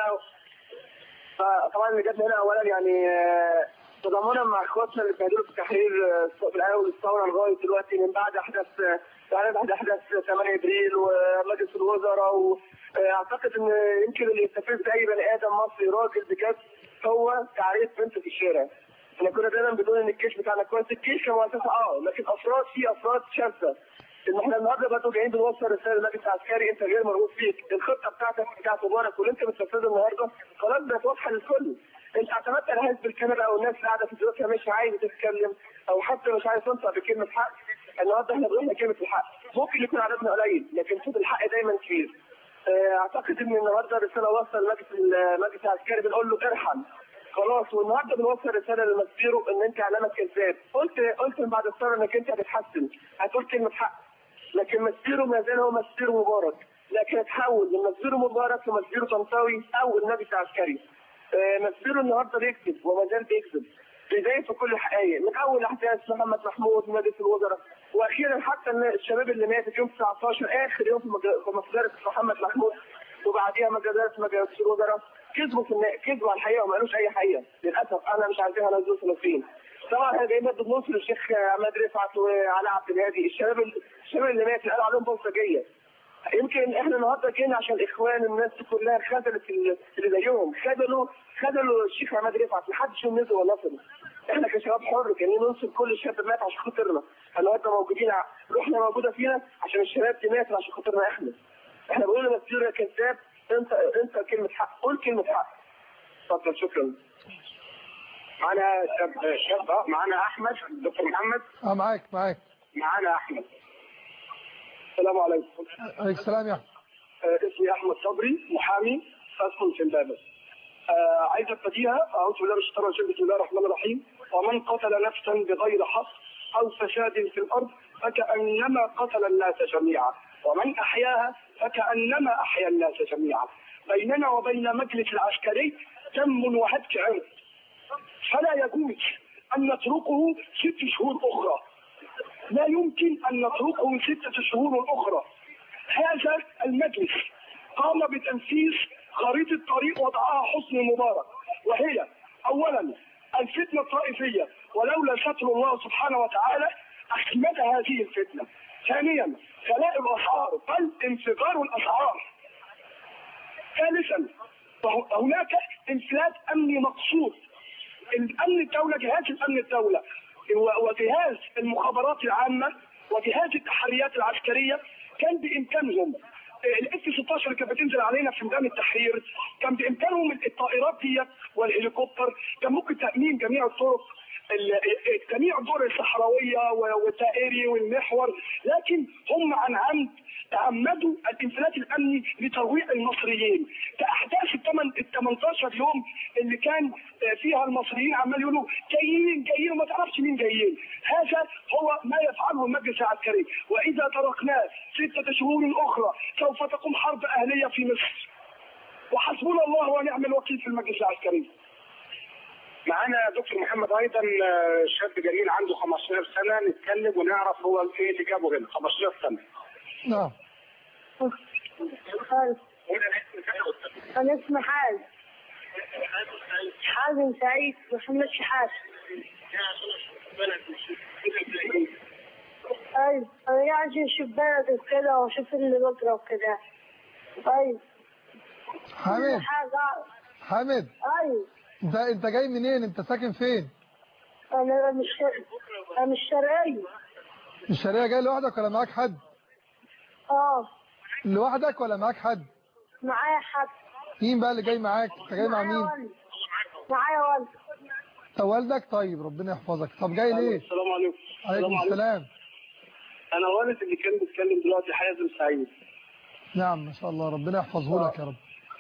فطبعا اللي جت هنا اولا يعني آه، تضامنا مع اخواتنا اللي بيعملوا في التحرير آه، في الاول الثوره لغايه دلوقتي من بعد احداث آه، يعني بعد احداث 8 ابريل ومجلس الوزراء واعتقد ان يمكن اللي يستفز اي بني ادم مصري راجل بجد هو تعريف بنت في الشارع احنا كنا دايما بنقول ان الجيش بتاعنا كويس الجيش هو اساسا اه لكن افراد في افراد شاذه ان احنا النهارده برضه جايين بنوصل رساله للمجلس العسكري انت غير مرغوب فيك الخطه بتاعتك بتاعت مبارك واللي انت بتنفذها النهارده خلاص بقت واضحه للكل انت اعتمدت على حزب الكاميرا او الناس اللي قاعده في بيوتها مش عايزه تتكلم او حتى مش عايز تنطق بكلمه حق النهارده احنا بنقول كلمه الحق ممكن يكون عددنا قليل لكن صوت الحق دايما كبير اه، اعتقد ان النهارده رساله وصل المجلس المجلس العسكري بنقول له ارحم خلاص والنهارده بنوصل رساله لمسبيرو ان انت اعلامك كذاب قلت قلت من بعد الثوره انك انت هتتحسن هتقول كلمه حق لكن مسبيرو ما زال هو مسبيرو مبارك لكن اتحول من مسبيرو مبارك لمسبيرو طنطاوي او المجلس العسكري آه، مسبيرو النهارده بيكذب وما زال بيكذب بداية في كل الحقائق من اول احداث محمد محمود مجلس الوزراء واخيرا حتى إن الشباب اللي ماتت يوم 19 اخر يوم في مج- في مجزره محمد محمود وبعديها مجزره مجلس الوزراء كذبوا في النا- كذبوا على الحقيقه وما قالوش اي حقيقه للاسف انا مش عايزينها نزول فلسطين طبعا احنا جايين برضه بنوصل للشيخ عماد رفعت وعلاء عبد الهادي الشباب ال- الشباب اللي مات قالوا عليهم بلطجيه يمكن احنا النهارده جينا عشان اخوان الناس دي كلها خذلت ال- اللي زيهم خذلوا خذلوا الشيخ عماد رفعت محدش فيهم نزل ولا نصر احنا كشباب حر كان ننصر كل شاب مات عشان خاطرنا النهارده موجودين ع- روحنا موجوده فينا عشان الشباب دي ماتت عشان خاطرنا احنا احنا بنقول لمسجور يا كذاب انت انت كلمه حق قول كلمه حق اتفضل شكرا معانا شاب شاب اه معانا احمد دكتور محمد اه معاك معاك معانا احمد السلام عليكم عليك السلام يا أحمد. آه، اسمي احمد صبري محامي اسكن في امبابه آه عايز ابتديها اعوذ بالله من الشيطان الرجيم بسم الله الرحمن الرحيم ومن قتل نفسا بغير حق او فساد في الارض فكانما قتل الناس جميعا ومن احياها فكانما احيا الناس جميعا بيننا وبين مجلس العسكري دم وهتك عرض فلا يجوز ان نتركه ست شهور اخرى لا يمكن ان نتركه ستة شهور اخرى هذا المجلس قام بتنفيذ خريطة طريق وضعها حسني مبارك وهي أولا الفتنة الطائفية ولولا ستر الله سبحانه وتعالى أخمد هذه الفتنة ثانيا غلاء الأسعار بل انفجار الأسعار ثالثا فه- هناك انفلات أمني مقصود الأمن الدولة جهاز الأمن الدولة و- وجهاز المخابرات العامة وجهاز التحريات العسكرية كان بإمكانهم الاف 16 اللي كانت بتنزل علينا في ميدان التحرير كان بامكانهم الطائرات دي والهليكوبتر كان ممكن تامين جميع الطرق ال- جميع الدور الصحراويه والدائري والمحور لكن هم عن عمد تعمدوا الانفلات الامني لترويع المصريين كاحداث الثمان ال 18 يوم اللي كان فيها المصريين عمال يقولوا جايين جايين وما تعرفش مين جايين هذا هو ما يفعله المجلس العسكري واذا تركناه سته شهور اخرى سوف تقوم حرب اهليه في مصر وحسبنا الله ونعم الوكيل في المجلس العسكري معانا دكتور محمد ايضا آه، شاب جميل عنده 15 سنه نتكلم ونعرف هو ايه اللي جابه هنا 15 سنه نعم أنا اسمي حازم حازم سعيد محمد شحات أيوة أنا قاعد أشوف بلد وكده وأشوف اللي بقرا وكده أيوة حامد حاجة حامد أيوة انت انت جاي منين انت ساكن فين أنا مش أنا مش شرقية من الشرقية جاي لوحدك ولا معاك حد أه لوحدك ولا معاك حد معايا حد مين بقى اللي جاي معاك انت جاي مع معايا مين ولد معايا ولد انت والدك طيب ربنا يحفظك طب جاي ليه السلام عليكم عليكم السلام انا والد اللي كان بيتكلم دلوقتي حازم سعيد نعم ما شاء الله ربنا يحفظه لك يا رب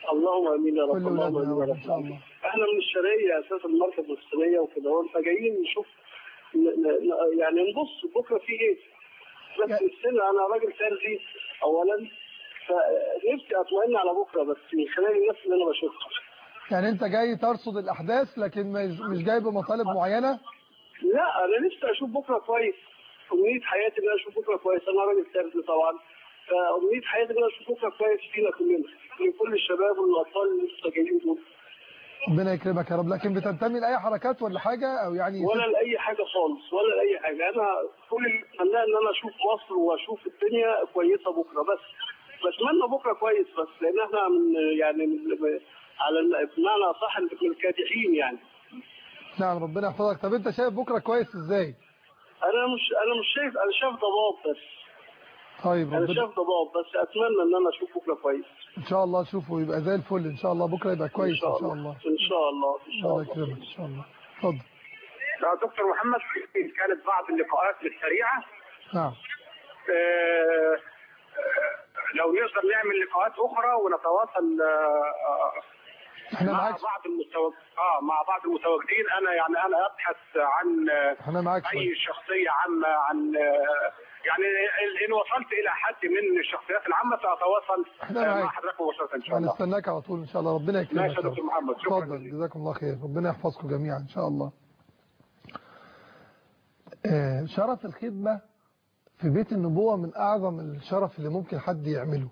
اللهم امين يا رب كل اللهم ولادنا امين يا يا رب ان شاء رب الله احنا من الشرقيه اساسا المركز الاسلاميه وكده هو فجايين نشوف ن- ن- ن- يعني نبص بكره في ايه بس يا- السنة انا راجل ترزي اولا فنفسي اطمئن على بكره بس من خلال الناس اللي انا بشوفها يعني انت جاي ترصد الاحداث لكن مش مش جاي بمطالب معينه لا انا نفسي اشوف بكره كويس امنيه حياتي ان انا اشوف بكره كويس انا راجل ترزي طبعا فامنيه حياتي ان انا اشوف بكره كويس فينا كلنا لكل الشباب والاطفال اللي لسه جايين دول ربنا يكرمك يا رب لكن بتنتمي لاي حركات ولا حاجه او يعني ولا لاي حاجه خالص ولا لاي حاجه انا كل اللي اتمناه ان انا اشوف مصر واشوف الدنيا كويسه بكره بس بتمنى بكره كويس بس لان احنا من يعني من على ال- بمعنى صح من الكادحين يعني نعم ربنا يحفظك طب انت شايف بكره كويس ازاي انا مش انا مش شايف انا شايف ضباب بس طيب انا ربنا شايف ضباب بس اتمنى ان انا اشوف بكره كويس ان شاء الله تشوفه يبقى زي الفل ان شاء الله بكره يبقى كويس ان شاء الله ان شاء الله ان شاء الله الله يكرمك ان شاء الله اتفضل يا دكتور محمد كانت بعض اللقاءات السريعه نعم آه، آه، لو نقدر نعمل لقاءات اخرى ونتواصل آه، آه، احنا مع معاك بعض المتوج... اه مع بعض المتواجدين انا يعني انا ابحث عن آه، احنا معاك اي شوية. شخصيه عامه عن آه، يعني ان وصلت الى حد من الشخصيات العامه ساتواصل احنا آه، مع معاك. حضرتك مباشره ان شاء الله هنستناك على طول ان شاء الله ربنا يكرمك ماشي يا يا رب. دكتور محمد شكرا اتفضل جزاكم الله خير ربنا يحفظكم جميعا ان شاء الله آه، شرف الخدمة في بيت النبوة من أعظم الشرف اللي ممكن حد يعمله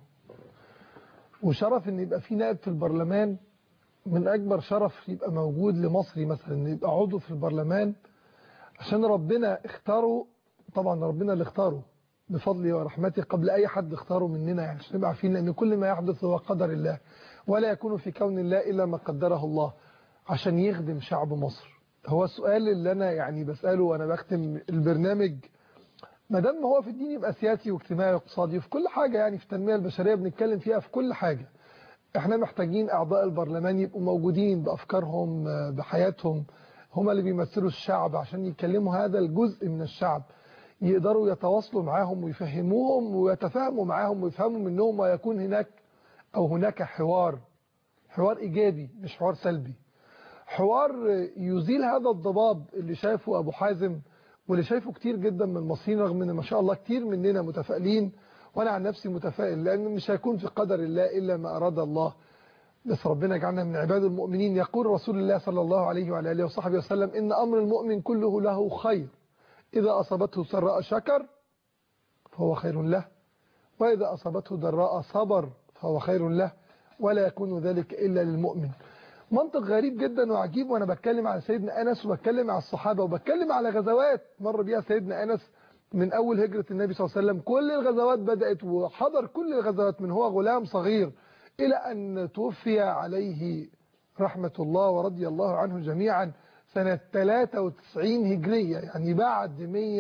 وشرف ان يبقى في نائب في البرلمان من أكبر شرف يبقى موجود لمصري مثلا ان يبقى عضو في البرلمان عشان ربنا اختاره طبعا ربنا اللي اختاره بفضله ورحمته قبل أي حد اختاره مننا يعني عشان نبقى عارفين لأن كل ما يحدث هو قدر الله ولا يكون في كون الله إلا ما قدره الله عشان يخدم شعب مصر هو السؤال اللي أنا يعني بسأله وأنا بختم البرنامج ما دام هو في الدين يبقى سياسي واجتماعي واقتصادي وفي كل حاجة يعني في التنمية البشرية بنتكلم فيها في كل حاجة احنا محتاجين أعضاء البرلمان يبقوا موجودين بأفكارهم بحياتهم هم اللي بيمثلوا الشعب عشان يكلموا هذا الجزء من الشعب يقدروا يتواصلوا معاهم ويفهموهم ويتفاهموا معاهم ويفهموا منهم ويكون هناك أو هناك حوار حوار إيجابي مش حوار سلبي حوار يزيل هذا الضباب اللي شايفه أبو حازم واللي شايفه كتير جدا من المصريين رغم ان ما شاء الله كتير مننا متفائلين وانا عن نفسي متفائل لان مش هيكون في قدر الله الا ما اراد الله بس ربنا يجعلنا من عباد المؤمنين يقول رسول الله صلى الله عليه وعلى اله وصحبه وسلم ان امر المؤمن كله له خير اذا اصابته سراء شكر فهو خير له واذا اصابته ضراء صبر فهو خير له ولا يكون ذلك الا للمؤمن منطق غريب جدا وعجيب وانا بتكلم على سيدنا انس وبتكلم على الصحابه وبتكلم على غزوات مر بيها سيدنا انس من اول هجره النبي صلى الله عليه وسلم كل الغزوات بدات وحضر كل الغزوات من هو غلام صغير الى ان توفي عليه رحمه الله ورضي الله عنه جميعا سنه 93 هجريه يعني بعد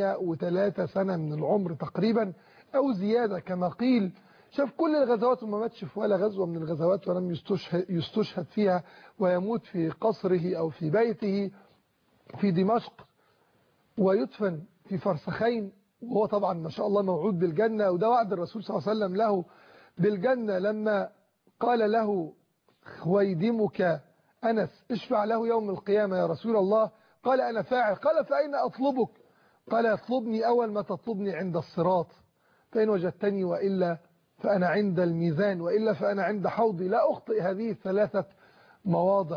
103 سنه من العمر تقريبا او زياده كما قيل شاف كل الغزوات وما ماتش في ولا غزوة من الغزوات ولم يستشهد, يستشهد فيها ويموت في قصره أو في بيته في دمشق ويدفن في فرسخين وهو طبعا ما شاء الله موعود بالجنة وده وعد الرسول صلى الله عليه وسلم له بالجنة لما قال له خويدمك أنس اشفع له يوم القيامة يا رسول الله قال أنا فاعل قال فأين أطلبك قال اطلبني أول ما تطلبني عند الصراط فإن وجدتني وإلا فأنا عند الميزان وإلا فأنا عند حوضي لا أخطئ هذه الثلاثة مواضع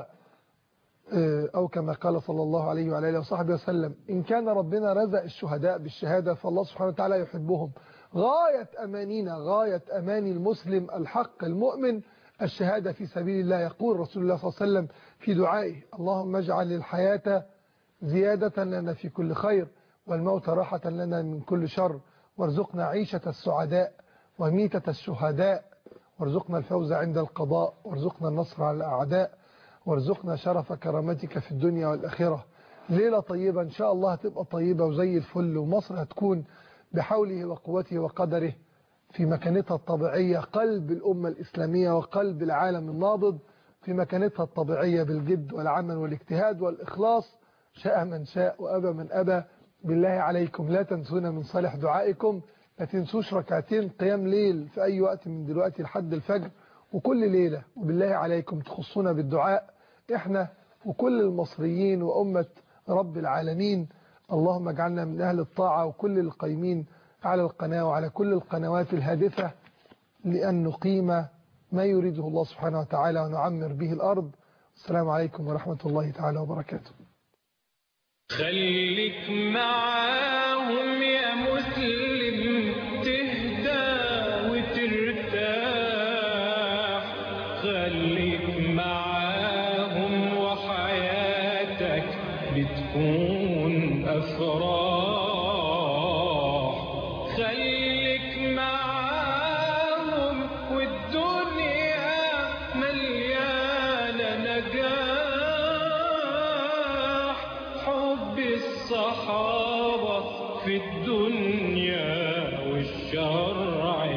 أو كما قال صلى الله عليه وعلى اله وصحبه وسلم إن كان ربنا رزق الشهداء بالشهادة فالله سبحانه وتعالى يحبهم غاية أمانينا غاية أماني المسلم الحق المؤمن الشهادة في سبيل الله يقول رسول الله صلى الله عليه وسلم في دعائه اللهم اجعل الحياة زيادة لنا في كل خير والموت راحة لنا من كل شر وارزقنا عيشة السعداء وميتة الشهداء وارزقنا الفوز عند القضاء وارزقنا النصر على الأعداء وارزقنا شرف كرامتك في الدنيا والآخرة ليلة طيبة إن شاء الله هتبقى طيبة وزي الفل ومصر هتكون بحوله وقوته وقدره في مكانتها الطبيعية قلب الأمة الإسلامية وقلب العالم النابض في مكانتها الطبيعية بالجد والعمل والاجتهاد والإخلاص شاء من شاء وأبى من أبى بالله عليكم لا تنسونا من صالح دعائكم ما تنسوش ركعتين قيام ليل في أي وقت من دلوقتي لحد الفجر وكل ليلة وبالله عليكم تخصونا بالدعاء احنا وكل المصريين وأمة رب العالمين اللهم اجعلنا من أهل الطاعة وكل القيمين على القناة وعلى كل القنوات الهادفة لأن نقيم ما يريده الله سبحانه وتعالى ونعمر به الأرض السلام عليكم ورحمة الله تعالى وبركاته خليك معاهم يا مسلم تهدى وترتاح خليك معاهم وحياتك بتكون أفراح خليك معاهم والدنيا مليانة نجاح حب الصحابة في الدنيا والشرع